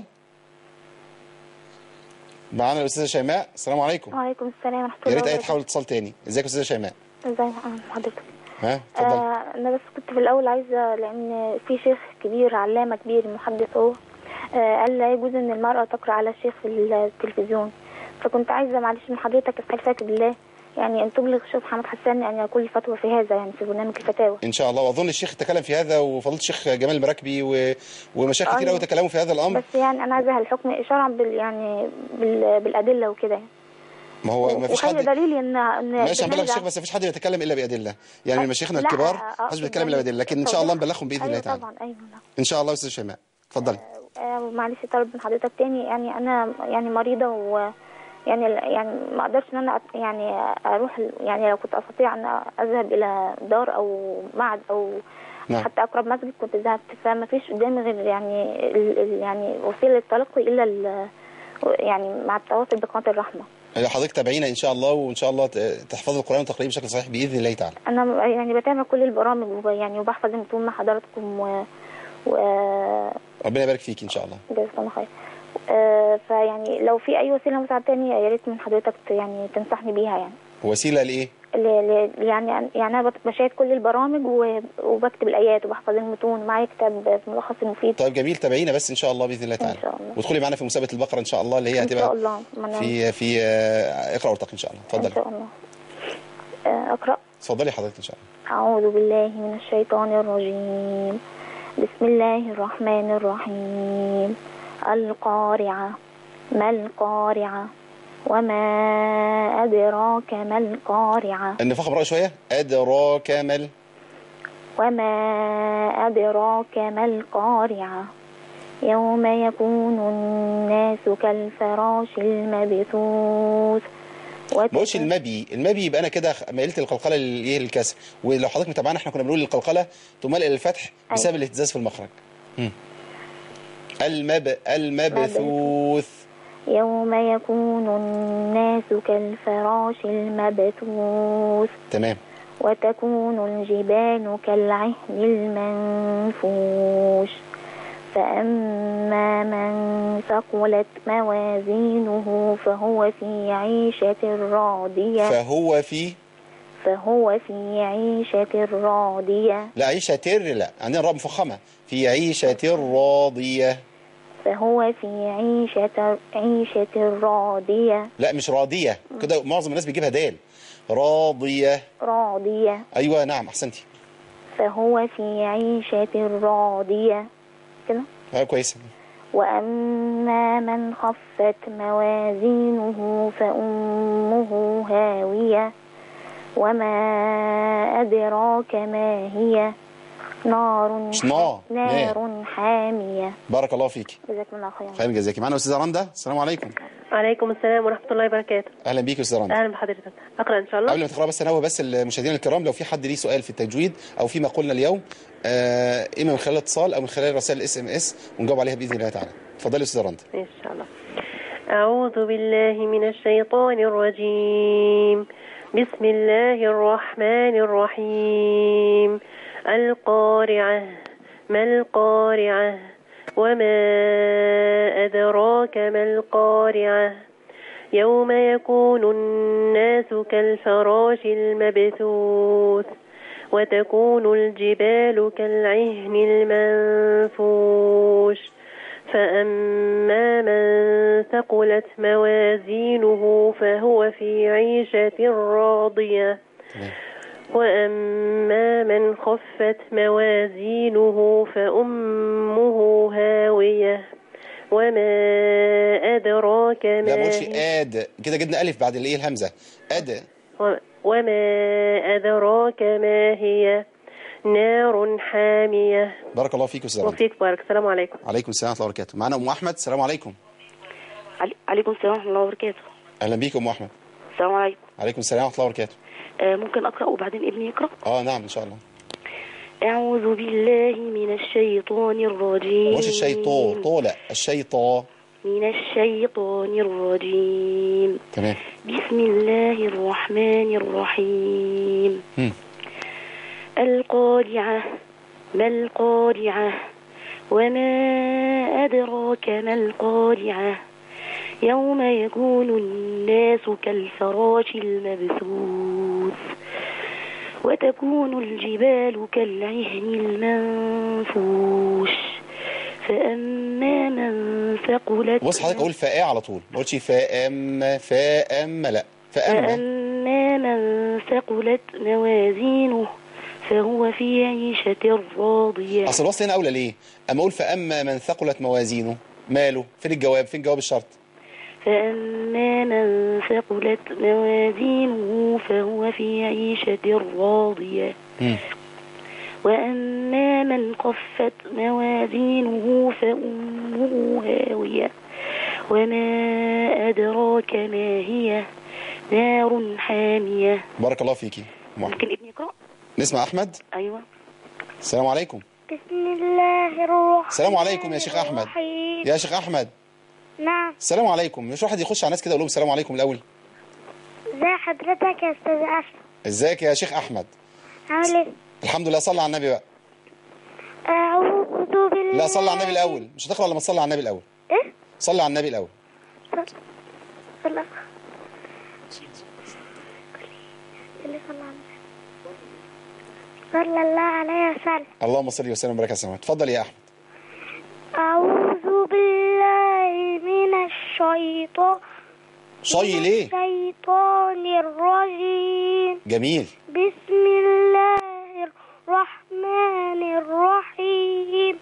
Speaker 1: معانا الاستاذه شيماء السلام عليكم
Speaker 2: وعليكم السلام ورحمة
Speaker 1: يا
Speaker 2: الله
Speaker 1: ريت ايه
Speaker 2: وبركاته
Speaker 1: تحاول اتصال تاني ازيك يا استاذه شيماء
Speaker 2: ازي حضرتك
Speaker 1: ها اتفضلي
Speaker 2: آه انا بس كنت في الاول عايزه لان في شيخ كبير علامه كبير محدث هو آه قال لا يجوز ان المراه تقرا على الشيخ في التلفزيون فكنت عايزه معلش من حضرتك استغفرك بالله يعني ان تبلغ الشيخ محمد حسان ان يقول لي فتوى في هذا يعني في برنامج الفتاوى
Speaker 1: ان شاء الله واظن الشيخ تكلم في هذا وفضيله الشيخ جمال المراكبي و... ومشايخ كتير
Speaker 2: أيوة.
Speaker 1: قوي تكلموا في هذا الامر
Speaker 2: بس يعني انا عايزه الحكم اشاره بال يعني بال بالادله وكده يعني
Speaker 1: ما هو ما فيش
Speaker 2: وخلي
Speaker 1: حد
Speaker 2: دليل ان ان
Speaker 1: ماشي هنبلغ
Speaker 2: برنامج
Speaker 1: الشيخ بس ما فيش حد بيتكلم الا بادله يعني من مشايخنا
Speaker 2: لا،
Speaker 1: الكبار
Speaker 2: آه،
Speaker 1: محدش بيتكلم الا بادله لكن ان شاء الله نبلغهم باذن الله
Speaker 2: ايوه
Speaker 1: تعالى
Speaker 2: طبعا ايوه
Speaker 1: ان شاء الله يا استاذه شيماء اتفضلي
Speaker 2: آه، معلش طلب من حضرتك تاني يعني انا يعني مريضه و يعني يعني ما اقدرش ان انا أت- يعني اروح ال- يعني لو كنت استطيع ان اذهب الى دار او معهد او
Speaker 1: نعم.
Speaker 2: حتى اقرب مسجد كنت ذهبت فما فيش قدامي غير يعني ال ال يعني وسيله للتلقي الا ال- يعني مع التواصل بقناه الرحمه
Speaker 1: حضرتك تابعينا ان شاء الله وان شاء الله ت- تحفظي القران وتقرأيه بشكل صحيح باذن الله تعالى
Speaker 2: انا يعني بتابع كل البرامج وب- يعني وبحفظ المتون مع حضراتكم و, و...
Speaker 1: ربنا يبارك فيك ان شاء الله
Speaker 2: جزاك الله خير آه، فيعني لو في اي وسيله مساعده تانية يا ريت من حضرتك ت- يعني تنصحني بيها يعني
Speaker 1: وسيله لايه
Speaker 2: ل- ل- يعني يعني انا بت- بشاهد كل البرامج و- وبكتب الايات وبحفظ المتون معايا كتاب في ملخص المفيد
Speaker 1: طيب جميل تابعينا بس ان شاء الله باذن الله تعالى
Speaker 2: شاء الله.
Speaker 1: وادخلي معانا في مسابقه البقره ان شاء الله اللي هي
Speaker 2: ان شاء
Speaker 1: هتبقى
Speaker 2: الله ما أنا-
Speaker 1: في في آه، اقرا وارتقي ان شاء الله
Speaker 2: ان
Speaker 1: اتفضلي
Speaker 2: شاء الله آه، اقرا
Speaker 1: اتفضلي حضرتك ان شاء الله
Speaker 2: أعوذ بالله من الشيطان الرجيم بسم الله الرحمن الرحيم القارعة ما القارعة وما أدراك ما القارعة
Speaker 1: النفاق امرأة شويه ادراك مل
Speaker 2: وما أدراك ما القارعة يوم يكون الناس كالفراش المبثوث
Speaker 1: ما اقولش المبي المبي يبقى انا كده ميلت القلقله للايه للكسر ولو حضرتك متابعانا احنا كنا بنقول القلقله تمال الى الفتح بسبب الاهتزاز في المخرج مم. المب المبثوث
Speaker 2: يوم يكون الناس كالفراش المبثوث
Speaker 1: تمام
Speaker 2: وتكون الجبال كالعهن المنفوش فأما من ثقلت موازينه فهو في عيشة راضية
Speaker 1: فهو في
Speaker 2: فهو في عيشة راضية
Speaker 1: لا عيشة تر لا عندنا الراء مفخمة في عيشة راضية
Speaker 2: فهو في عيشة عيشة راضية
Speaker 1: لا مش راضية كده معظم الناس بيجيبها دال راضية
Speaker 2: راضية
Speaker 1: أيوة نعم أحسنتي
Speaker 2: فهو في عيشة راضية كده
Speaker 1: آه كويسة
Speaker 2: وأما من خفت موازينه فأمه هاوية وما أدراك ما هي نار
Speaker 1: مش نار،
Speaker 2: نار حامية
Speaker 1: بارك الله فيك
Speaker 2: جزاكم الله خيرا
Speaker 1: خير جزاكي معنا أستاذة رندا السلام عليكم
Speaker 4: عليكم السلام ورحمة الله وبركاته
Speaker 1: أهلا بيك يا أستاذة رندا
Speaker 4: أهلا بحضرتك أقرأ إن شاء الله
Speaker 1: قبل ما تقرأ بس أنوه بس المشاهدين الكرام لو في حد ليه سؤال في التجويد أو فيما قلنا اليوم آه إما من خلال اتصال أو من خلال رسائل الاس ام اس ونجاوب عليها بإذن الله تعالى اتفضلي يا أستاذة رندا
Speaker 4: إن شاء الله أعوذ بالله من الشيطان الرجيم بسم الله الرحمن الرحيم القارعة ما القارعة وما أدراك ما القارعة يوم يكون الناس كالفراش المبثوث وتكون الجبال كالعهن المنفوش فأما من ثقلت موازينه فهو في عيشة راضية وأما من خفت موازينه فأمه هاوية وما أدراك
Speaker 1: لا
Speaker 4: ما
Speaker 1: بقولش
Speaker 4: هي
Speaker 1: آد كده جبنا ألف بعد الإيه الهمزة أد
Speaker 4: و- وما أدراك ما هي نار حامية
Speaker 1: بارك الله فيك يا أستاذة رندا
Speaker 4: وفيك بارك السلام عليكم
Speaker 1: عليكم السلام ورحمة الله وبركاته معنا أم أحمد السلام عليكم
Speaker 5: علي- عليكم السلام ورحمة الله وبركاته
Speaker 1: أهلا بيك يا أم أحمد
Speaker 5: السلام عليكم
Speaker 1: عليكم السلام ورحمة الله وبركاته
Speaker 5: آه ممكن أقرأ وبعدين ابني يقرأ
Speaker 1: اه نعم ان شاء الله
Speaker 5: أعوذ بالله من الشيطان الرجيم
Speaker 1: مش الشيطان طو لا الشيطان
Speaker 5: من الشيطان الرجيم
Speaker 1: تمام
Speaker 5: بسم الله الرحمن الرحيم
Speaker 1: هم.
Speaker 5: القارعة ما القارعة وما أدراك ما القارعة يوم يكون الناس كالفراش المبثوث وتكون الجبال كالعهن المنفوش فأما من ثقلت
Speaker 1: بص حضرتك اقول فاء على طول ما قلتش فام فام لا فاما
Speaker 5: فأما من ثقلت موازينه فهو في عيشة راضية
Speaker 1: اصل الوصل هنا اولى ليه اما اقول فاما من ثقلت موازينه ماله فين الجواب فين جواب الشرط
Speaker 5: فأما من ثقلت موازينه فهو في عيشة راضية
Speaker 1: هم.
Speaker 5: وأما من خفت موازينه فأمه هاوية وما أدراك ما هي نار حامية
Speaker 1: بارك الله فيكي أم أحمد.
Speaker 5: ممكن ابني يقرأ؟
Speaker 1: نسمع احمد
Speaker 5: أيوة
Speaker 1: السلام عليكم
Speaker 3: بسم الله الرحمن
Speaker 1: السلام عليكم يا شيخ احمد
Speaker 3: الرحيم
Speaker 1: يا شيخ احمد
Speaker 3: نعم
Speaker 1: السلام عليكم مش واحد يخش على الناس كده يقول لهم السلام عليكم الاول
Speaker 3: ازي حضرتك يا استاذ اشرف
Speaker 1: ازيك يا شيخ احمد
Speaker 3: عامل ايه
Speaker 1: الحمد لله صلى على النبي بقى
Speaker 3: اعوذ بالله
Speaker 1: لا صلى على النبي الاول مش هتقرا لما تصلي على النبي الاول
Speaker 3: ايه
Speaker 1: صلي على النبي الاول
Speaker 3: صلى اللي صلى على النبي. صلى الله عليه وسلم
Speaker 1: اللهم صل وسلم وبارك على سيدنا محمد. اتفضل يا احمد
Speaker 3: أعوذ بالله من الشيطان
Speaker 1: شي
Speaker 3: من
Speaker 1: ليه
Speaker 3: الشيطان الرجيم
Speaker 1: جميل
Speaker 3: بسم الله الرحمن الرحيم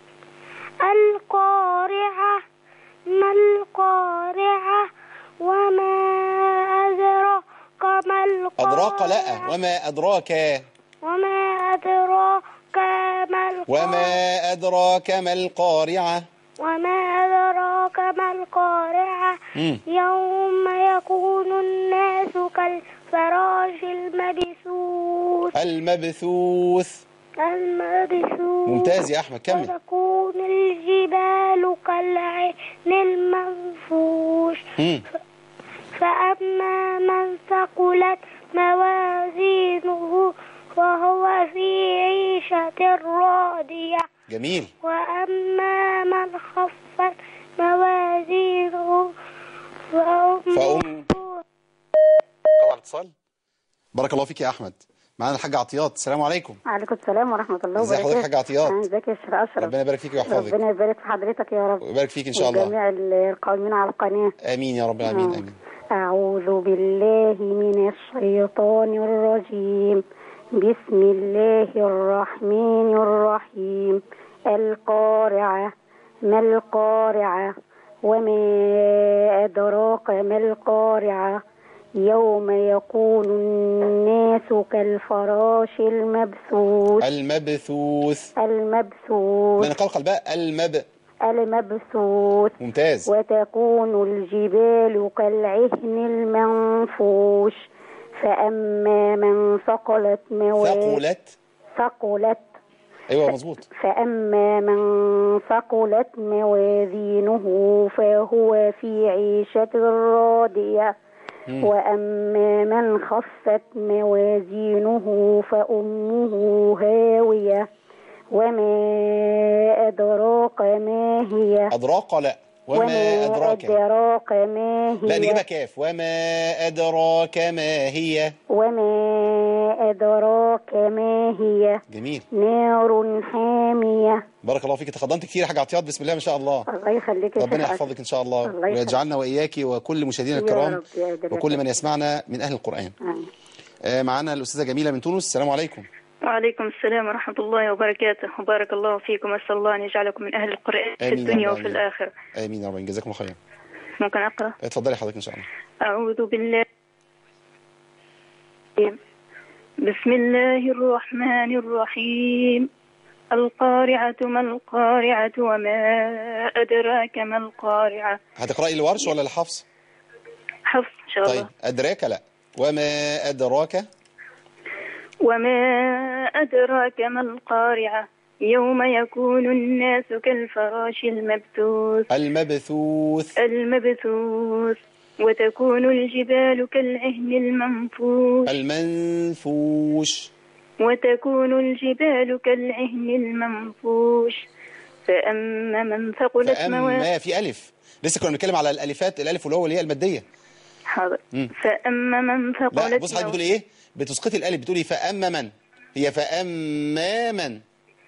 Speaker 3: القارعة ما القارعة وما أدراك ما القارعة
Speaker 1: أدراك لا وما أدراك
Speaker 3: وما أدراك ما القارعة
Speaker 1: وما أدراك ما القارعة
Speaker 3: وما أدراك ما القارعة
Speaker 1: مم.
Speaker 3: يوم يكون الناس كالفراش المبثوث
Speaker 1: المبثوث
Speaker 3: المبثوث
Speaker 1: ممتاز يا أحمد كمل
Speaker 3: وتكون الجبال كالعهن المنفوش
Speaker 1: مم.
Speaker 3: فأما من ثقلت موازينه فهو في عيشة راضية
Speaker 1: جميل
Speaker 3: وأما من خفت موازينه فأمه
Speaker 1: فأم قطع الاتصال بارك الله فيك يا أحمد معانا الحاج عطيات السلام عليكم
Speaker 6: عليكم السلام ورحمة الله
Speaker 1: ازي
Speaker 6: وبركاته
Speaker 1: حضرتك يا حاج عطيات؟
Speaker 6: ازيك يا شيخ أشرف
Speaker 1: ربنا يبارك فيك ويحفظك
Speaker 6: ربنا يبارك في حضرتك يا رب
Speaker 1: ويبارك فيك إن شاء الله
Speaker 6: وجميع القائمين على القناة
Speaker 1: آمين يا رب العالمين آمين
Speaker 6: أعوذ بالله من الشيطان الرجيم بسم الله الرحمن الرحيم القارعة ما القارعة وما أدراك ما القارعة يوم يكون الناس كالفراش المبثوث
Speaker 1: المبثوث
Speaker 6: المبثوث
Speaker 1: من قلقل بقى المب
Speaker 6: المبثوث
Speaker 1: ممتاز
Speaker 6: وتكون الجبال كالعهن المنفوش فأما من ثقلت موازينه
Speaker 1: ثقلت
Speaker 6: ثقلت
Speaker 1: أيوة مظبوط
Speaker 6: فأما من ثقلت موازينه فهو في عيشة راضية وأما من خفت موازينه فأمه هاوية وما أدراك ما هي
Speaker 1: أدراك لا وما أدراك
Speaker 6: أدراك ما هي
Speaker 1: لا نجيبها كاف وما أدراك ما هي
Speaker 6: وما أدراك ما هي
Speaker 1: جميل
Speaker 6: نار حامية
Speaker 1: بارك الله فيك تقدمت كتير يا حاج عطيات بسم الله ما شاء الله
Speaker 6: الله يخليك يا
Speaker 1: ربنا
Speaker 6: شيخ
Speaker 1: يحفظك إن شاء الله
Speaker 6: الله يخليك.
Speaker 1: ويجعلنا وإياك وكل مشاهدينا
Speaker 6: يا
Speaker 1: الكرام
Speaker 6: رب يا دلال.
Speaker 1: وكل من يسمعنا من أهل القرآن
Speaker 6: آمين.
Speaker 1: آه، معانا الأستاذة جميلة من تونس السلام عليكم
Speaker 7: وعليكم السلام ورحمة الله وبركاته وبارك الله فيكم أسأل الله أن يجعلكم من أهل القرآن في
Speaker 1: آمين يا
Speaker 7: الدنيا
Speaker 1: رب
Speaker 7: وفي
Speaker 1: العالمين.
Speaker 7: الآخرة
Speaker 1: آمين يا رب جزاكم الله خيرا
Speaker 7: ممكن أقرأ
Speaker 1: اتفضلي حضرتك إن شاء الله
Speaker 7: أعوذ بالله بسم الله الرحمن الرحيم القارعة ما القارعة وما أدراك ما القارعة
Speaker 1: هتقرأي الورش ولا الحفص
Speaker 7: حفظ إن شاء الله
Speaker 1: طيب أدراك لا وما أدراك
Speaker 7: وما أدراك ما القارعة يوم يكون الناس كالفراش المبثوث
Speaker 1: المبثوث
Speaker 7: المبثوث وتكون الجبال كالعهن المنفوش
Speaker 1: المنفوش
Speaker 7: وتكون الجبال كالعهن المنفوش فأما من ثقلت موازينه
Speaker 1: فأما في ألف لسه كنا بنتكلم على الألفات الألف والواو اللي هي المادية
Speaker 7: حاضر
Speaker 1: مم.
Speaker 7: فأما من
Speaker 1: لا
Speaker 7: ثقلت
Speaker 1: بص حضرتك بتقولي إيه بتسقطي الألف بتقولي فأما من هي فأما من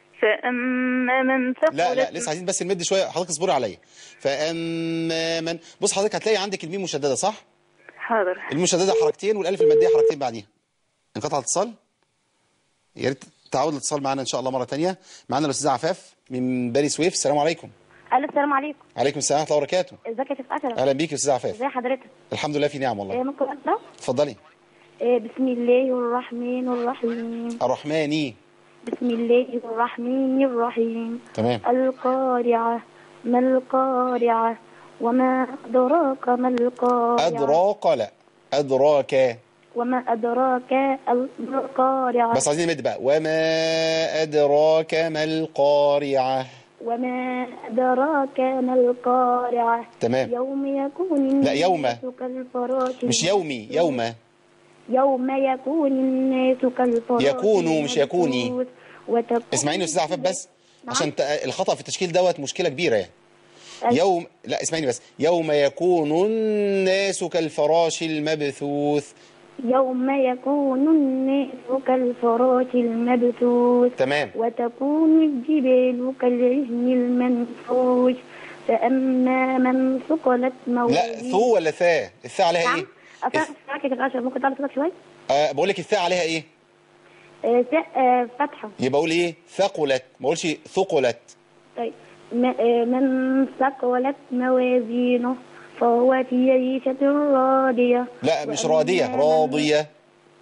Speaker 7: فأما من ثقلت
Speaker 1: لا لا لسه عايزين بس نمد شوية حضرتك اصبري عليا فأما من بص حضرتك هتلاقي عندك الميم مشددة صح
Speaker 7: حاضر
Speaker 1: المشددة حركتين والألف المادية حركتين بعديها انقطع الاتصال يا ريت تعود الاتصال معانا إن شاء الله مرة تانية معانا الأستاذ عفاف من بني سويف السلام عليكم
Speaker 2: الو السلام عليكم
Speaker 1: عليكم السلام ورحمة الله وبركاته
Speaker 2: ازيك يا شيخ اشرف
Speaker 1: أهلا بيك يا أستاذ عفاف
Speaker 2: ازي حضرتك
Speaker 1: الحمد لله في نعم
Speaker 2: إيه
Speaker 1: والله
Speaker 2: ممكن اقرا
Speaker 1: اتفضلي
Speaker 2: إيه بسم الله الرحمن الرحيم
Speaker 1: الرحماني
Speaker 2: بسم الله الرحمن الرحيم
Speaker 1: تمام
Speaker 2: القارعة ما القارعة وما أدراك ما القارعة
Speaker 1: أدراك لا أدراك
Speaker 2: وما أدراك القارعة
Speaker 1: بس عايزين نمد بقى وما أدراك ما القارعة
Speaker 2: وما أدراك ما القارعة
Speaker 1: تمام
Speaker 2: يوم يكون
Speaker 1: لا، يوم.
Speaker 2: الناس كالفراش
Speaker 1: مش يومي يوم
Speaker 2: يوم يكون الناس كالفراش
Speaker 1: يكون مش يكوني.
Speaker 2: المبثوث وتكون
Speaker 1: اسمعيني يا أستاذ عفاف بس
Speaker 2: نعم.
Speaker 1: عشان ت- الخطأ في التشكيل دوت مشكلة كبيرة يعني
Speaker 2: أيوة.
Speaker 1: يوم لا اسمعيني بس يوم يكون الناس كالفراش المبثوث
Speaker 2: يوم يكون الناس كالفراش المبثوث
Speaker 1: تمام
Speaker 2: وتكون الجبال كالعهن المنفوش فأما من ثقلت
Speaker 1: لا
Speaker 2: موازينه
Speaker 1: ثو ولا ثاء الثاء عليها
Speaker 2: نعم
Speaker 1: ايه
Speaker 2: أفهم معاك يا أشرف ممكن تعلي صوتك شوية
Speaker 1: آه بقول لك الثاء عليها ايه
Speaker 2: آه، ثاء آه، فتحة
Speaker 1: يبقى اقول ايه ثقلت ما اقولش ثقلت
Speaker 2: طيب م- آه، من ثقلت موازينه فهو في عيشة راضية
Speaker 1: لا مش
Speaker 2: وأما
Speaker 1: راضية
Speaker 2: من-
Speaker 1: راضية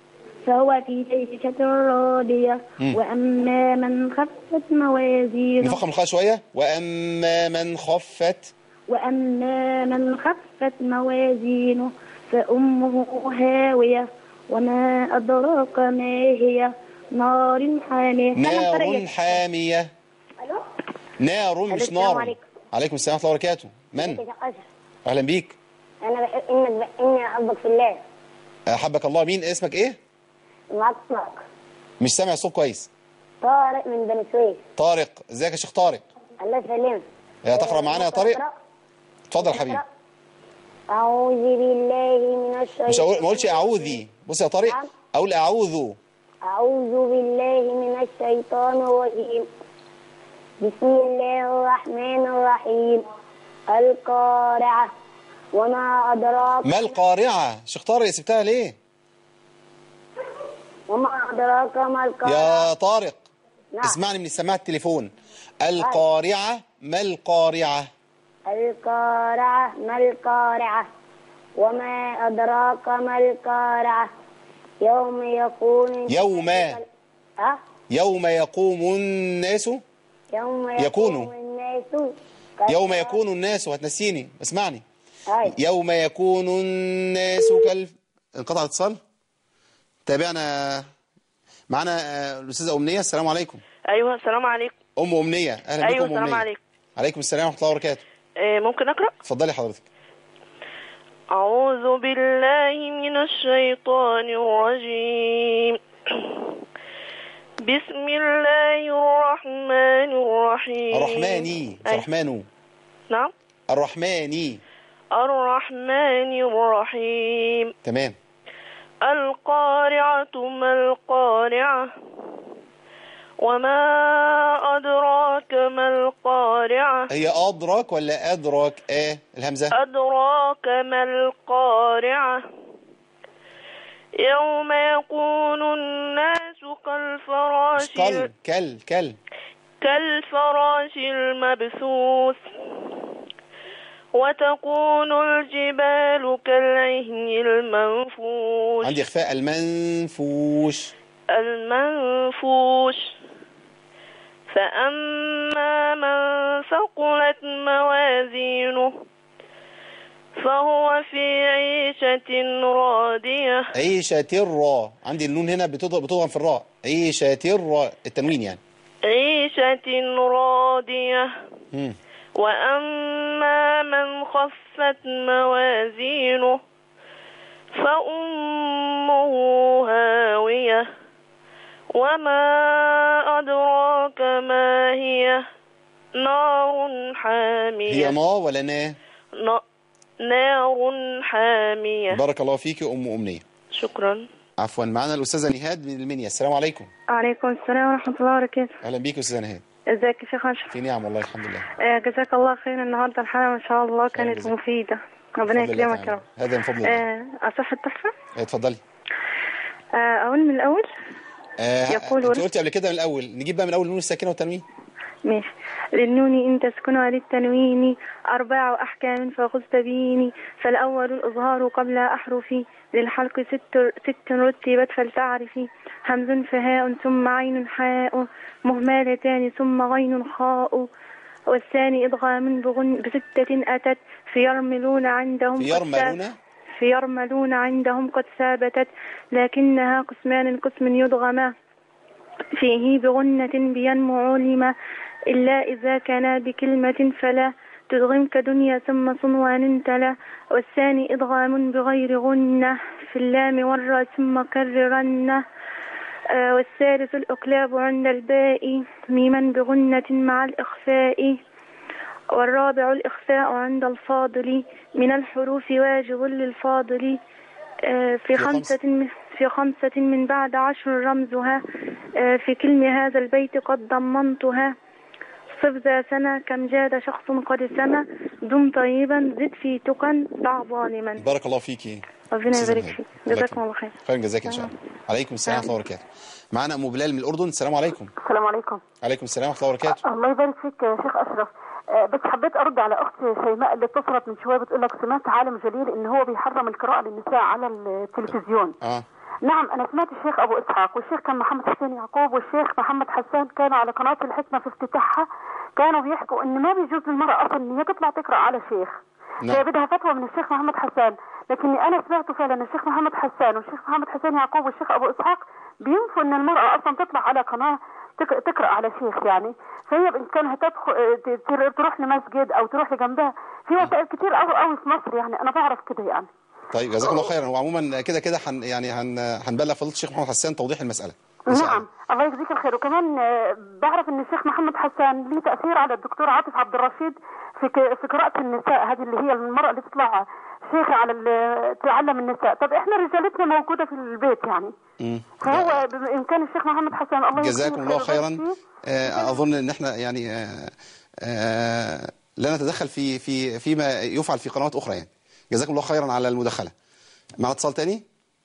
Speaker 2: فهو في عيشة راضية
Speaker 1: مم.
Speaker 2: وأما من خفت موازينه
Speaker 1: نفخم الخاء شوية وأما من خفت
Speaker 2: وأما من خفت موازينه فأمه هاوية وما أدراك ما هي نار حامية
Speaker 1: نار حامية
Speaker 2: ألو؟
Speaker 1: نار مش
Speaker 2: السلام
Speaker 1: نار
Speaker 2: عليكم.
Speaker 1: عليكم السلام ورحمة الله وبركاته من أهلا بيك
Speaker 6: انا بحب انك اني احبك في الله
Speaker 1: أحبك الله مين اسمك إيه
Speaker 6: معاك معك
Speaker 1: مش سامع الصوت كويس
Speaker 6: طارق من بني سويف
Speaker 1: طارق ازيك يا شيخ طارق
Speaker 6: الله يسلمك
Speaker 1: يا تقرأ معانا يا طارق
Speaker 6: اقرأ.
Speaker 1: اتفضل يا حبيبي
Speaker 6: أعوذ بالله من الشيطان
Speaker 1: مش أقول ما اقولش أعوذي بص يا طارق
Speaker 6: نعم.
Speaker 1: أقول أعوذ
Speaker 6: أعوذ بالله من الشيطان الرجيم بسم الله الرحمن الرحيم القارعة وما أدراك
Speaker 1: ما القارعة شيخ طارق سبتها ليه
Speaker 6: وما أدراك ما القارعة
Speaker 1: يا طارق
Speaker 6: نعم.
Speaker 1: اسمعني من السماعة التليفون القارعة ما القارعة
Speaker 6: القارعة ما القارعة وما أدراك ما القارعة يوم يكون
Speaker 1: يوم
Speaker 6: أه؟
Speaker 1: يوم يقوم الناس
Speaker 6: يوم
Speaker 1: يكون.
Speaker 6: يكون الناس
Speaker 1: يوم يكون الناس وهتنسيني اسمعني
Speaker 6: أي.
Speaker 1: يوم يكون الناس كالف انقطع الاتصال تابعنا معنا آه، الأستاذة أمنية السلام عليكم
Speaker 4: ايوه السلام عليكم
Speaker 1: أم أمنية أهلا
Speaker 4: ايوه
Speaker 1: بكم
Speaker 4: السلام
Speaker 1: أمنية
Speaker 4: عليكم
Speaker 1: عليكم السلام ورحمة الله وبركاته
Speaker 4: آه، ممكن اقرا
Speaker 1: اتفضلي حضرتك
Speaker 4: أعوذ بالله من الشيطان الرجيم بسم الله الرحمن الرحيم
Speaker 1: الرحماني
Speaker 4: أي.
Speaker 1: الرحمن
Speaker 4: نعم
Speaker 1: الرحماني
Speaker 4: الرحمن الرحيم
Speaker 1: تمام
Speaker 4: القارعة ما القارعة وما أدراك ما القارعة
Speaker 1: هي أدرك ولا أدرك آه الهمزة
Speaker 4: أدراك ما القارعة يوم يكون الناس
Speaker 1: مش
Speaker 4: كالفراش
Speaker 1: كل كل كل
Speaker 4: كالفراش المبثوث وتكون الجبال كالعهن المنفوش
Speaker 1: عندي إخفاء المنفوش
Speaker 4: المنفوش فأما من ثقلت موازينه فهو في عيشة راضية
Speaker 1: عيشة الراء عندي النون هنا بتضغم بتضغم في الراء عيشة الراء التنوين يعني
Speaker 4: عيشة راضية
Speaker 1: مم.
Speaker 4: وأما من خفت موازينه فأمه هاوية وما أدراك ما هي نار حامية
Speaker 1: هي نا ولا نا
Speaker 4: ن- نار حامية
Speaker 1: بارك الله فيك يا أم أمنية
Speaker 4: شكرا
Speaker 1: عفوا معنا الأستاذة نهاد من المنيا السلام عليكم
Speaker 8: وعليكم السلام ورحمة الله وبركاته
Speaker 1: أهلا بيك يا أستاذة نهاد
Speaker 8: ازيك يا شيخ أشرف
Speaker 1: في نعم والله الحمد لله
Speaker 8: آه، جزاك الله خير النهاردة الحلقة ما شاء الله كانت
Speaker 1: جزاك.
Speaker 8: مفيدة ربنا
Speaker 1: بفضل الله
Speaker 8: يكرمك يا
Speaker 1: تعالى.
Speaker 8: رب
Speaker 1: هذا من فضل الله
Speaker 8: آه، أصح التحفة
Speaker 1: آه، اتفضلي
Speaker 8: آه، أقول من الأول
Speaker 1: آه
Speaker 8: يقول
Speaker 1: انت
Speaker 8: ورد.
Speaker 1: قلتي قبل كده من الأول نجيب بقى من الأول النون الساكنة والتنوين
Speaker 8: ماشي للنون إن تسكنها للتنوين أربع أحكام فخذ تبيني فالأول الإظهار قبل أحرفي للحلق ست ست رتبت فلتعرفي همز فهاء ثم عين حاء مهملتان ثم غين خاء والثاني إدغام بغن بستة أتت فيرملون عندهم
Speaker 1: في
Speaker 8: قد
Speaker 1: يرملون
Speaker 8: ثاب- فيرملون عندهم قد ثابتت لكنها قسمان قسم يدغما فيه بغنة بينمو علم إلا إذا كان بكلمة فلا تدغم كدنيا ثم صنوان تلا والثاني إدغام بغير غنة في اللام والراء ثم كررن آه، والثالث الإقلاب عند الباء ميما بغنة مع الإخفاء والرابع الإخفاء عند الفاضل من الحروف واجب للفاضل آه، في
Speaker 1: في خمس.
Speaker 8: خمسة من في خمسة من بعد عشر رمزها آه، في كلم هذا البيت قد ضمنتها صف ذا سنة كم جاد شخص قد سنة دم طيبا زد في تقى ضع ظالما
Speaker 1: بارك الله فيكي
Speaker 8: ربنا
Speaker 1: أستاذة
Speaker 8: يبارك
Speaker 1: نهاد.
Speaker 8: فيك
Speaker 1: الله
Speaker 8: جزاكم
Speaker 1: يكرمك.
Speaker 8: الله خير
Speaker 1: خير جزاك إن شاء الله عليكم السلام ورحمة الله وبركاته معنا أم بلال من الأردن السلام عليكم
Speaker 6: السلام عليكم
Speaker 1: عليكم السلام ورحمة الله وبركاته
Speaker 6: الله يبارك فيك يا شيخ اشرف آه، بس حبيت ارد على اخت شيماء اللي اتصلت من شويه بتقول لك سمعت عالم جليل ان هو بيحرم القراءه للنساء على التلفزيون
Speaker 1: اه
Speaker 6: نعم أنا سمعت الشيخ أبو إسحاق والشيخ كان محمد حسين يعقوب والشيخ محمد حسان كانوا على قناة الحكمة في افتتاحها كانوا بيحكوا إن ما بيجوز للمرأة أصلا إن هي تطلع تقرأ على شيخ
Speaker 1: نعم.
Speaker 6: هي بدها فتوى من الشيخ محمد حسان لكني أنا سمعت فعلا الشيخ محمد حسان والشيخ محمد حسين يعقوب والشيخ أبو إسحاق بينفوا إن المرأة أصلا تطلع على قناة تق- تقرأ على شيخ يعني فهي بإمكانها تدخل ت- ت- تروح لمسجد أو تروح لجنبها في وسائل كتير قوي قوي في مصر يعني أنا بعرف كده يعني
Speaker 1: طيب جزاك الله خيرا هو عموما كده كده حن يعني هن هنبلغ فضيله الشيخ محمد حسان توضيح المساله إن شاء
Speaker 6: نعم الله يجزيك الخير وكمان آه، بعرف ان الشيخ محمد حسان له تاثير على الدكتور عاطف عبد الرشيد في ك- في قراءه النساء هذه اللي هي المراه اللي تطلع شيخه على ال- تعلم النساء طب احنا رجالتنا موجوده في البيت يعني
Speaker 1: مم.
Speaker 6: فهو بامكان الشيخ محمد حسان الله يجزيه
Speaker 1: جزاكم الله
Speaker 6: الخير
Speaker 1: خيرا
Speaker 6: ويبارك فيه.
Speaker 1: آه، اظن ان احنا يعني آه، آه، لا نتدخل في في فيما يفعل في قنوات اخرى يعني جزاكم الله خيرا على المداخله معنا اتصال تاني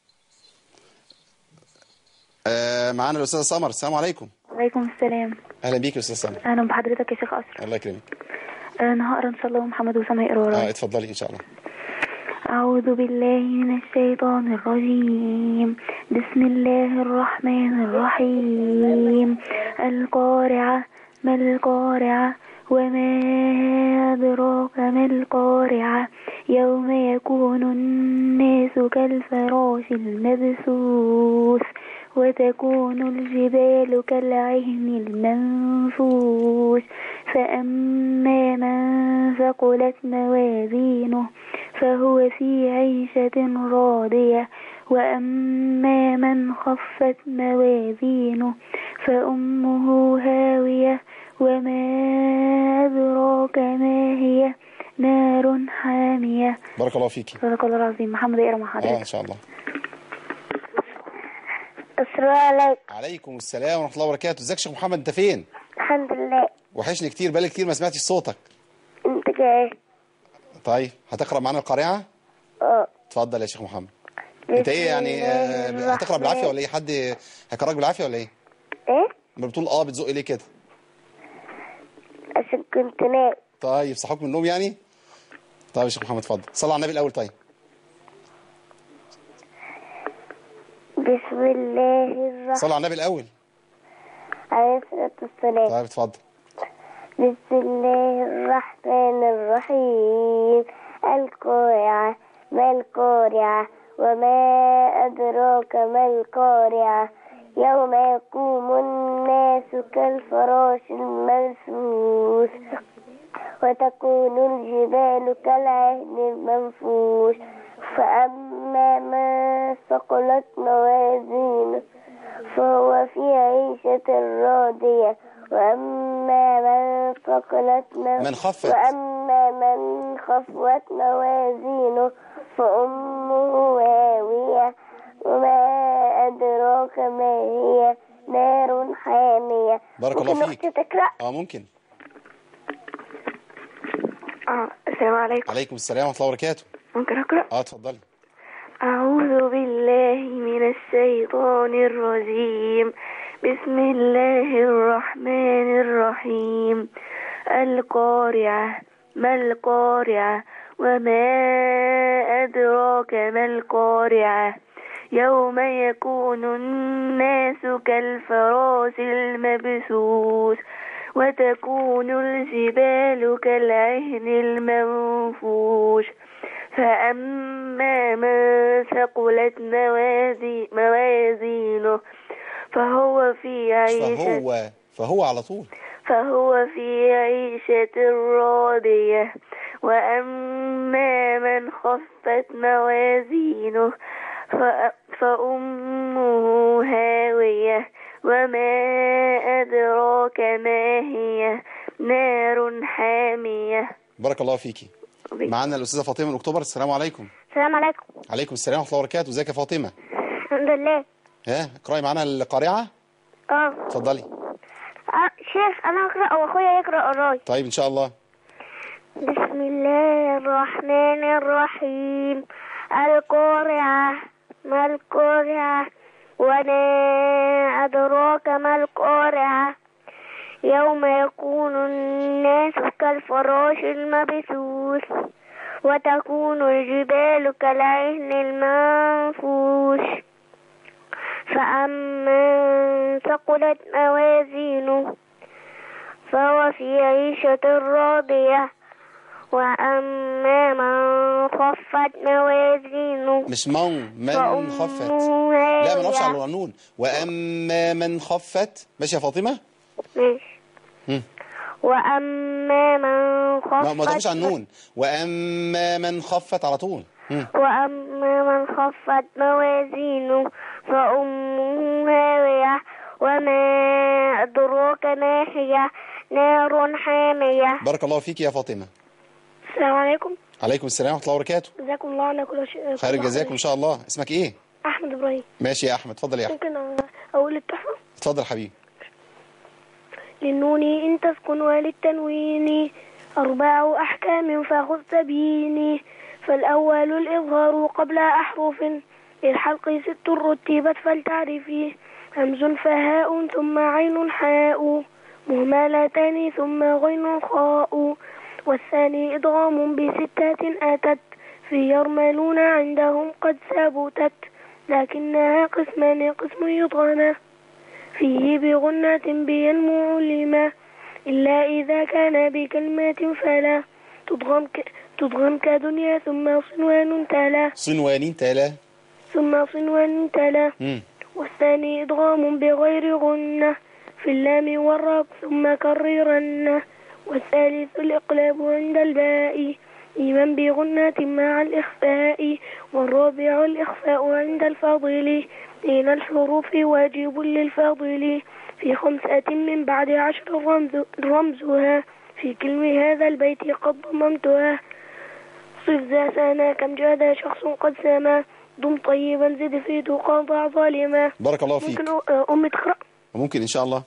Speaker 1: آه، معانا الاستاذه سمر السلام عليكم
Speaker 2: وعليكم السلام
Speaker 1: اهلا بيك يا استاذ سمر
Speaker 2: اهلا بحضرتك يا شيخ اسرى
Speaker 1: الله يكرمك
Speaker 2: انا هقرا ان شاء الله محمد وسام يقرا ورايا.
Speaker 1: اه اتفضلي ان شاء الله
Speaker 2: أعوذ بالله من الشيطان الرجيم بسم الله الرحمن الرحيم القارعة ما القارعة وما أدراك ما القارعة يوم يكون الناس كالفراش المبثوث وتكون الجبال كالعهن المنفوش فأما من ثقلت موازينه فهو في عيشة راضية وأما من خفت موازينه فأمه هاوية وما أدراك ما هي نار حامية
Speaker 1: بارك الله فيكي
Speaker 2: صدق الله العظيم محمد يقرأ مع
Speaker 1: اه
Speaker 2: حضرتك
Speaker 1: ان شاء الله
Speaker 3: السلام عليكم
Speaker 1: عليكم السلام ورحمه الله وبركاته ازيك يا شيخ محمد انت فين
Speaker 3: الحمد لله
Speaker 1: وحشني كتير بقالي كتير ما سمعتش صوتك
Speaker 3: انت جاي
Speaker 1: طيب هتقرا معانا القارعه
Speaker 3: اه
Speaker 1: اتفضل يا شيخ محمد انت ايه يعني آه، هتقرا بالعافيه ولا ايه حد هيقراك بالعافيه ولا ايه
Speaker 3: ايه
Speaker 1: ما بتقول اه بتزق ليه كده
Speaker 3: عشان كنت نايم
Speaker 1: طيب صحوك من النوم يعني طيب يا شيخ محمد اتفضل صلى على النبي الاول طيب
Speaker 3: بسم الله الرحمن
Speaker 1: صلى على النبي الاول
Speaker 3: عليه الصلاة والسلام
Speaker 1: طيب اتفضل
Speaker 3: بسم الله الرحمن الرحيم القارعة ما القارعة وما أدراك ما القارعة يوم يقوم الناس كالفراش المبثوث وتكون الجبال كالعهن المنفوش فأما من ثقلت موازينه فهو في عيشة راضية وأما من ثقلت مو-
Speaker 1: من خفت.
Speaker 3: وأما من خفت موازينه فأمه هاوية وما أدراك ما هي نار حامية
Speaker 1: بارك الله
Speaker 3: ممكن
Speaker 1: فيك.
Speaker 3: أختي تقرأ
Speaker 1: اه ممكن
Speaker 2: آه. السلام عليكم
Speaker 1: عليكم السلام ورحمه الله وبركاته
Speaker 2: ممكن أقرأ
Speaker 1: اه اتفضلي
Speaker 2: أعوذ بالله من الشيطان الرجيم بسم الله الرحمن الرحيم القارعة ما القارعة وما أدراك ما القارعة يوم يكون الناس كالفراش المبثوث وتكون الجبال كالعهن المنفوش فأما من ثقلت موازي موازينه فهو في عيشة
Speaker 1: فهو فهو على طول
Speaker 2: فهو في عيشة راضية وأما من خفت موازينه ف- فأمه هاوية وما أدراك ما هي نار حامية
Speaker 1: بارك الله فيكي معانا الاستاذه فاطمه من اكتوبر السلام عليكم
Speaker 3: السلام عليكم
Speaker 1: عليكم السلام ورحمه الله وبركاته ازيك يا فاطمه
Speaker 3: الحمد لله
Speaker 1: ها اقراي معانا القارعه
Speaker 3: اه
Speaker 1: اتفضلي
Speaker 3: آه، شيخ انا هقرا واخويا يقرا وراي
Speaker 1: طيب ان شاء الله
Speaker 3: بسم الله الرحمن الرحيم القارعة ما القارعة وما أدراك ما القارعة يوم يكون الناس كالفراش المبثوث وتكون الجبال كالعهن المنفوش فأما من ثقلت موازينه فهو في عيشة راضية وأما من خفت موازينه
Speaker 1: مش من من
Speaker 3: فأمه
Speaker 1: خفت لا ما نقفش
Speaker 3: هاوية.
Speaker 1: على القانون واما من خفت ماشي يا فاطمه
Speaker 3: ماشي
Speaker 1: مم.
Speaker 3: وأما من خفت
Speaker 1: ما ما تقفش على النون واما من خفت على طول مم.
Speaker 3: وأما من خفت موازينه فأمه هاوية وما أدراك ما هي نار حامية
Speaker 1: بارك الله فيك يا فاطمه
Speaker 3: السلام عليكم
Speaker 1: عليكم السلام ورحمه الله وبركاته
Speaker 3: جزاكم الله عنا كل شيء
Speaker 1: خير جزاكم ان شاء الله اسمك ايه
Speaker 3: أحمد إبراهيم
Speaker 1: ماشي يا احمد اتفضل يا احمد
Speaker 3: ممكن أقول التحفة
Speaker 1: اتفضل حبيبي
Speaker 3: للنون إن تسكن وللتنوين أربع أحكام فخذ سبيني فالأول الإظهار قبل أحرف للحلق ست رتبت فلتعرفي همز فهاء ثم عين حاء مهملتان ثم غين خاء والثاني إدغام بستات أتت في يرملون عندهم قد ثبتت لكنها قسمان قسم يضغما فيه بغنة بينمو لما إلا إذا كان بكلمات فلا تضغم ك... تضغم كدنيا ثم صنوان تلا
Speaker 1: صنوانين تالا
Speaker 3: ثم صنوان تلا
Speaker 1: مم.
Speaker 3: والثاني إدغام بغير غنة في اللام والراء ثم كررن والثالث الإقلاب عند الباء إيمان بغنة مع الإخفاء والرابع الإخفاء عند الفاضل بين الحروف واجب للفاضل في خمسة من بعد عشر رمز رمزها في كلم هذا البيت قد ضممتها صف ذا سنة كم جاد شخص قد سما ضم طيبا زد في تقى ضع ظالما
Speaker 1: بارك الله فيك
Speaker 3: ممكن أ- أمي تقرأ
Speaker 1: ممكن ان شاء الله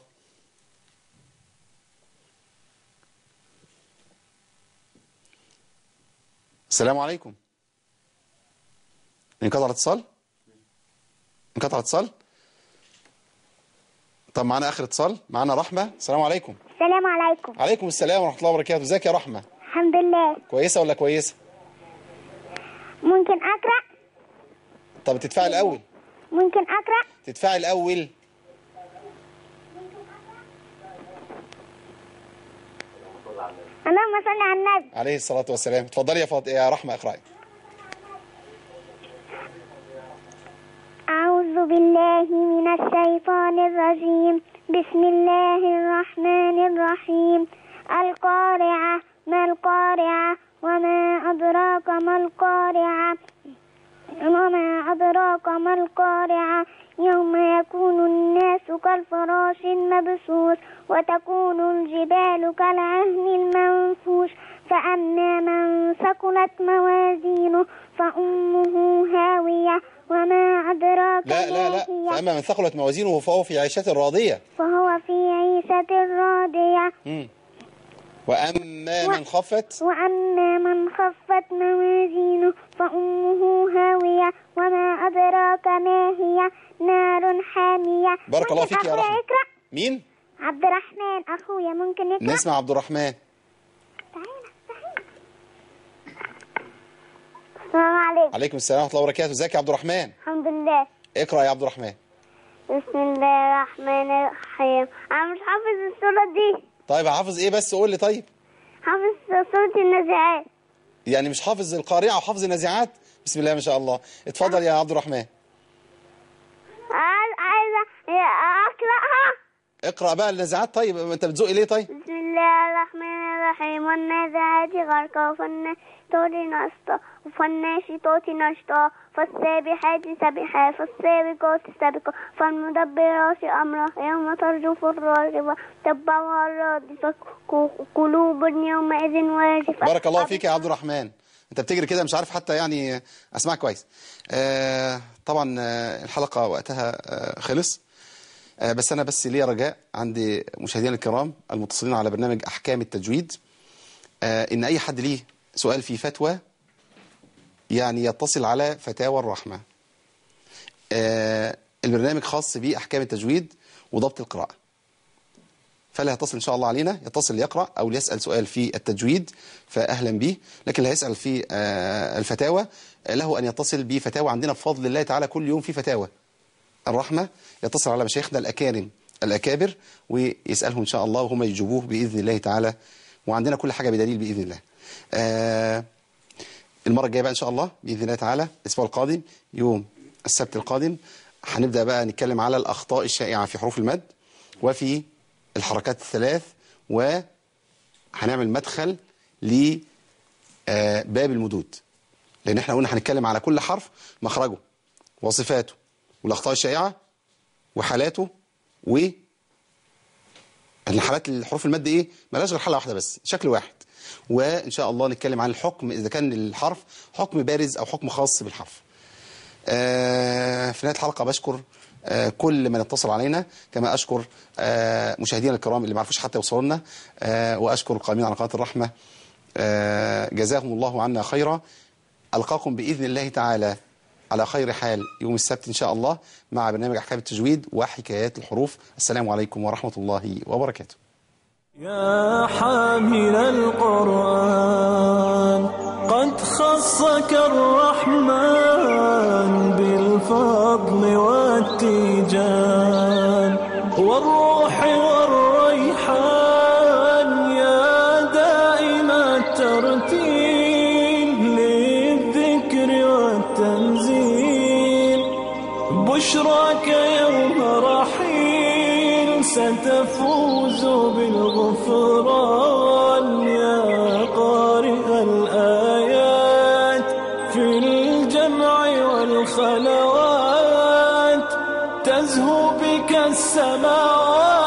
Speaker 1: السلام عليكم انقطع الاتصال انقطع الاتصال طب معانا اخر اتصال معانا رحمه السلام عليكم
Speaker 3: السلام عليكم
Speaker 1: عليكم السلام ورحمه الله وبركاته ازيك يا رحمه
Speaker 3: الحمد لله
Speaker 1: كويسه ولا كويسه
Speaker 3: ممكن أقرأ
Speaker 1: طب تدفعي الاول
Speaker 3: ممكن أقرأ
Speaker 1: تدفعي الاول
Speaker 3: اللهم صل على النبي
Speaker 1: عليه الصلاه والسلام اتفضلي يا فاط... يا رحمه اقراي
Speaker 3: أعوذ بالله من الشيطان الرجيم بسم الله الرحمن الرحيم القارعة ما القارعة وما أدراك ما القارعة وما أدراك ما القارعة يوم يكون الناس كالفراش المبثوث وتكون الجبال كالعهن المنفوش فأما من ثقلت موازينه فأمه هاوية وما أدراك
Speaker 1: لا لا لا
Speaker 3: ما هي
Speaker 1: فاما من ثقلت موازينه فهو في عيشه راضيه
Speaker 3: فهو في عيشة راضية
Speaker 1: مم. واما من خفت
Speaker 3: وأما من خفت موازينه فأمه هاوية وما أدراك ما هي نار حامية
Speaker 1: بارك الله
Speaker 3: ممكن
Speaker 1: فيك يا
Speaker 3: أخويا
Speaker 1: رحمة.
Speaker 3: يقرأ
Speaker 1: مين
Speaker 3: عبد الرحمن أخويا ممكن يقرأ
Speaker 1: نسمع عبد الرحمن
Speaker 3: السلام عليكم
Speaker 1: عليكم السلام ورحمه الله وبركاته ازيك يا عبد الرحمن
Speaker 3: الحمد لله
Speaker 1: اقرا يا عبد الرحمن
Speaker 3: بسم الله الرحمن الرحيم أنا مش حافظ السورة دي
Speaker 1: طيب حافظ ايه بس قول لي طيب
Speaker 3: حافظ سورة النازعات
Speaker 1: يعني مش حافظ القارعه وحافظ النازعات بسم الله ما شاء الله اتفضل يا عبد الرحمن
Speaker 3: عايز- عايزة أقرأها
Speaker 1: اقرا بقى النازعات طيب انت بتزق ليه طيب
Speaker 3: بسم الله الرحمن الرحيم والنازعات غرقا وفالناشطات نشطا وفالناشطات نشطا فالسابحات سبحا فالسابقات سبقا فالمدبرات أمرا يوم ترجف الراجفة تبعها الرادفة ق- قلوب يومئذ واجفة
Speaker 1: بارك الله فيك يا عبد الرحمن انت بتجري كده مش عارف حتى يعني اسمعك كويس آه طبعا آه، الحلقه وقتها آه خلص آه بس انا بس ليا رجاء عند مشاهدينا الكرام المتصلين على برنامج احكام التجويد آه ان اي حد ليه سؤال في فتوى يعني يتصل على فتاوى الرحمه آه البرنامج خاص باحكام التجويد وضبط القراءه فلا يتصل إن شاء الله علينا يتصل يقرأ أو يسأل سؤال في التجويد فأهلا به لكن اللي هيسأل في آه، الفتاوى آه، له أن يتصل بفتاوى عندنا بفضل الله تعالى كل يوم في فتاوى الرحمة يتصل على مشايخنا الأكارم الأكابر ويسألهم إن شاء الله وهم يجيبوه بإذن الله تعالى وعندنا كل حاجة بدليل بإذن الله آه المرة الجاية بقى إن شاء الله بإذن الله تعالى الأسبوع القادم يوم السبت القادم هنبدأ بقى نتكلم على الأخطاء الشائعة في حروف المد وفي الحركات الثلاث وهنعمل مدخل لباب المدود لأن احنا قلنا هنتكلم على كل حرف مخرجه وصفاته والأخطاء الشائعة وحالاته و الحالات الحروف المد ايه ملاش غير حاله واحده بس شكل واحد وان شاء الله نتكلم عن الحكم اذا كان الحرف حكم بارز او حكم خاص بالحرف آه في نهايه الحلقه بشكر آه كل من اتصل علينا كما اشكر آه مشاهدينا الكرام اللي ما عرفوش حتى يوصلوا لنا آه واشكر القائمين على قناه الرحمه آه جزاهم الله عنا خيرا القاكم باذن الله تعالى على خير حال يوم السبت إن شاء الله مع برنامج أحكام التجويد وحكايات الحروف السلام عليكم ورحمة الله وبركاته
Speaker 9: يا حامل القرآن قد خصك الرحمن بالفضل والتيجان والروح والريحان يا دائم الترتيل للذكر والتنزيل بشراك يوم رحيل ستفوز بالغفران يا قارئ الآيات في الجمع والخلوات تزهو بك السماوات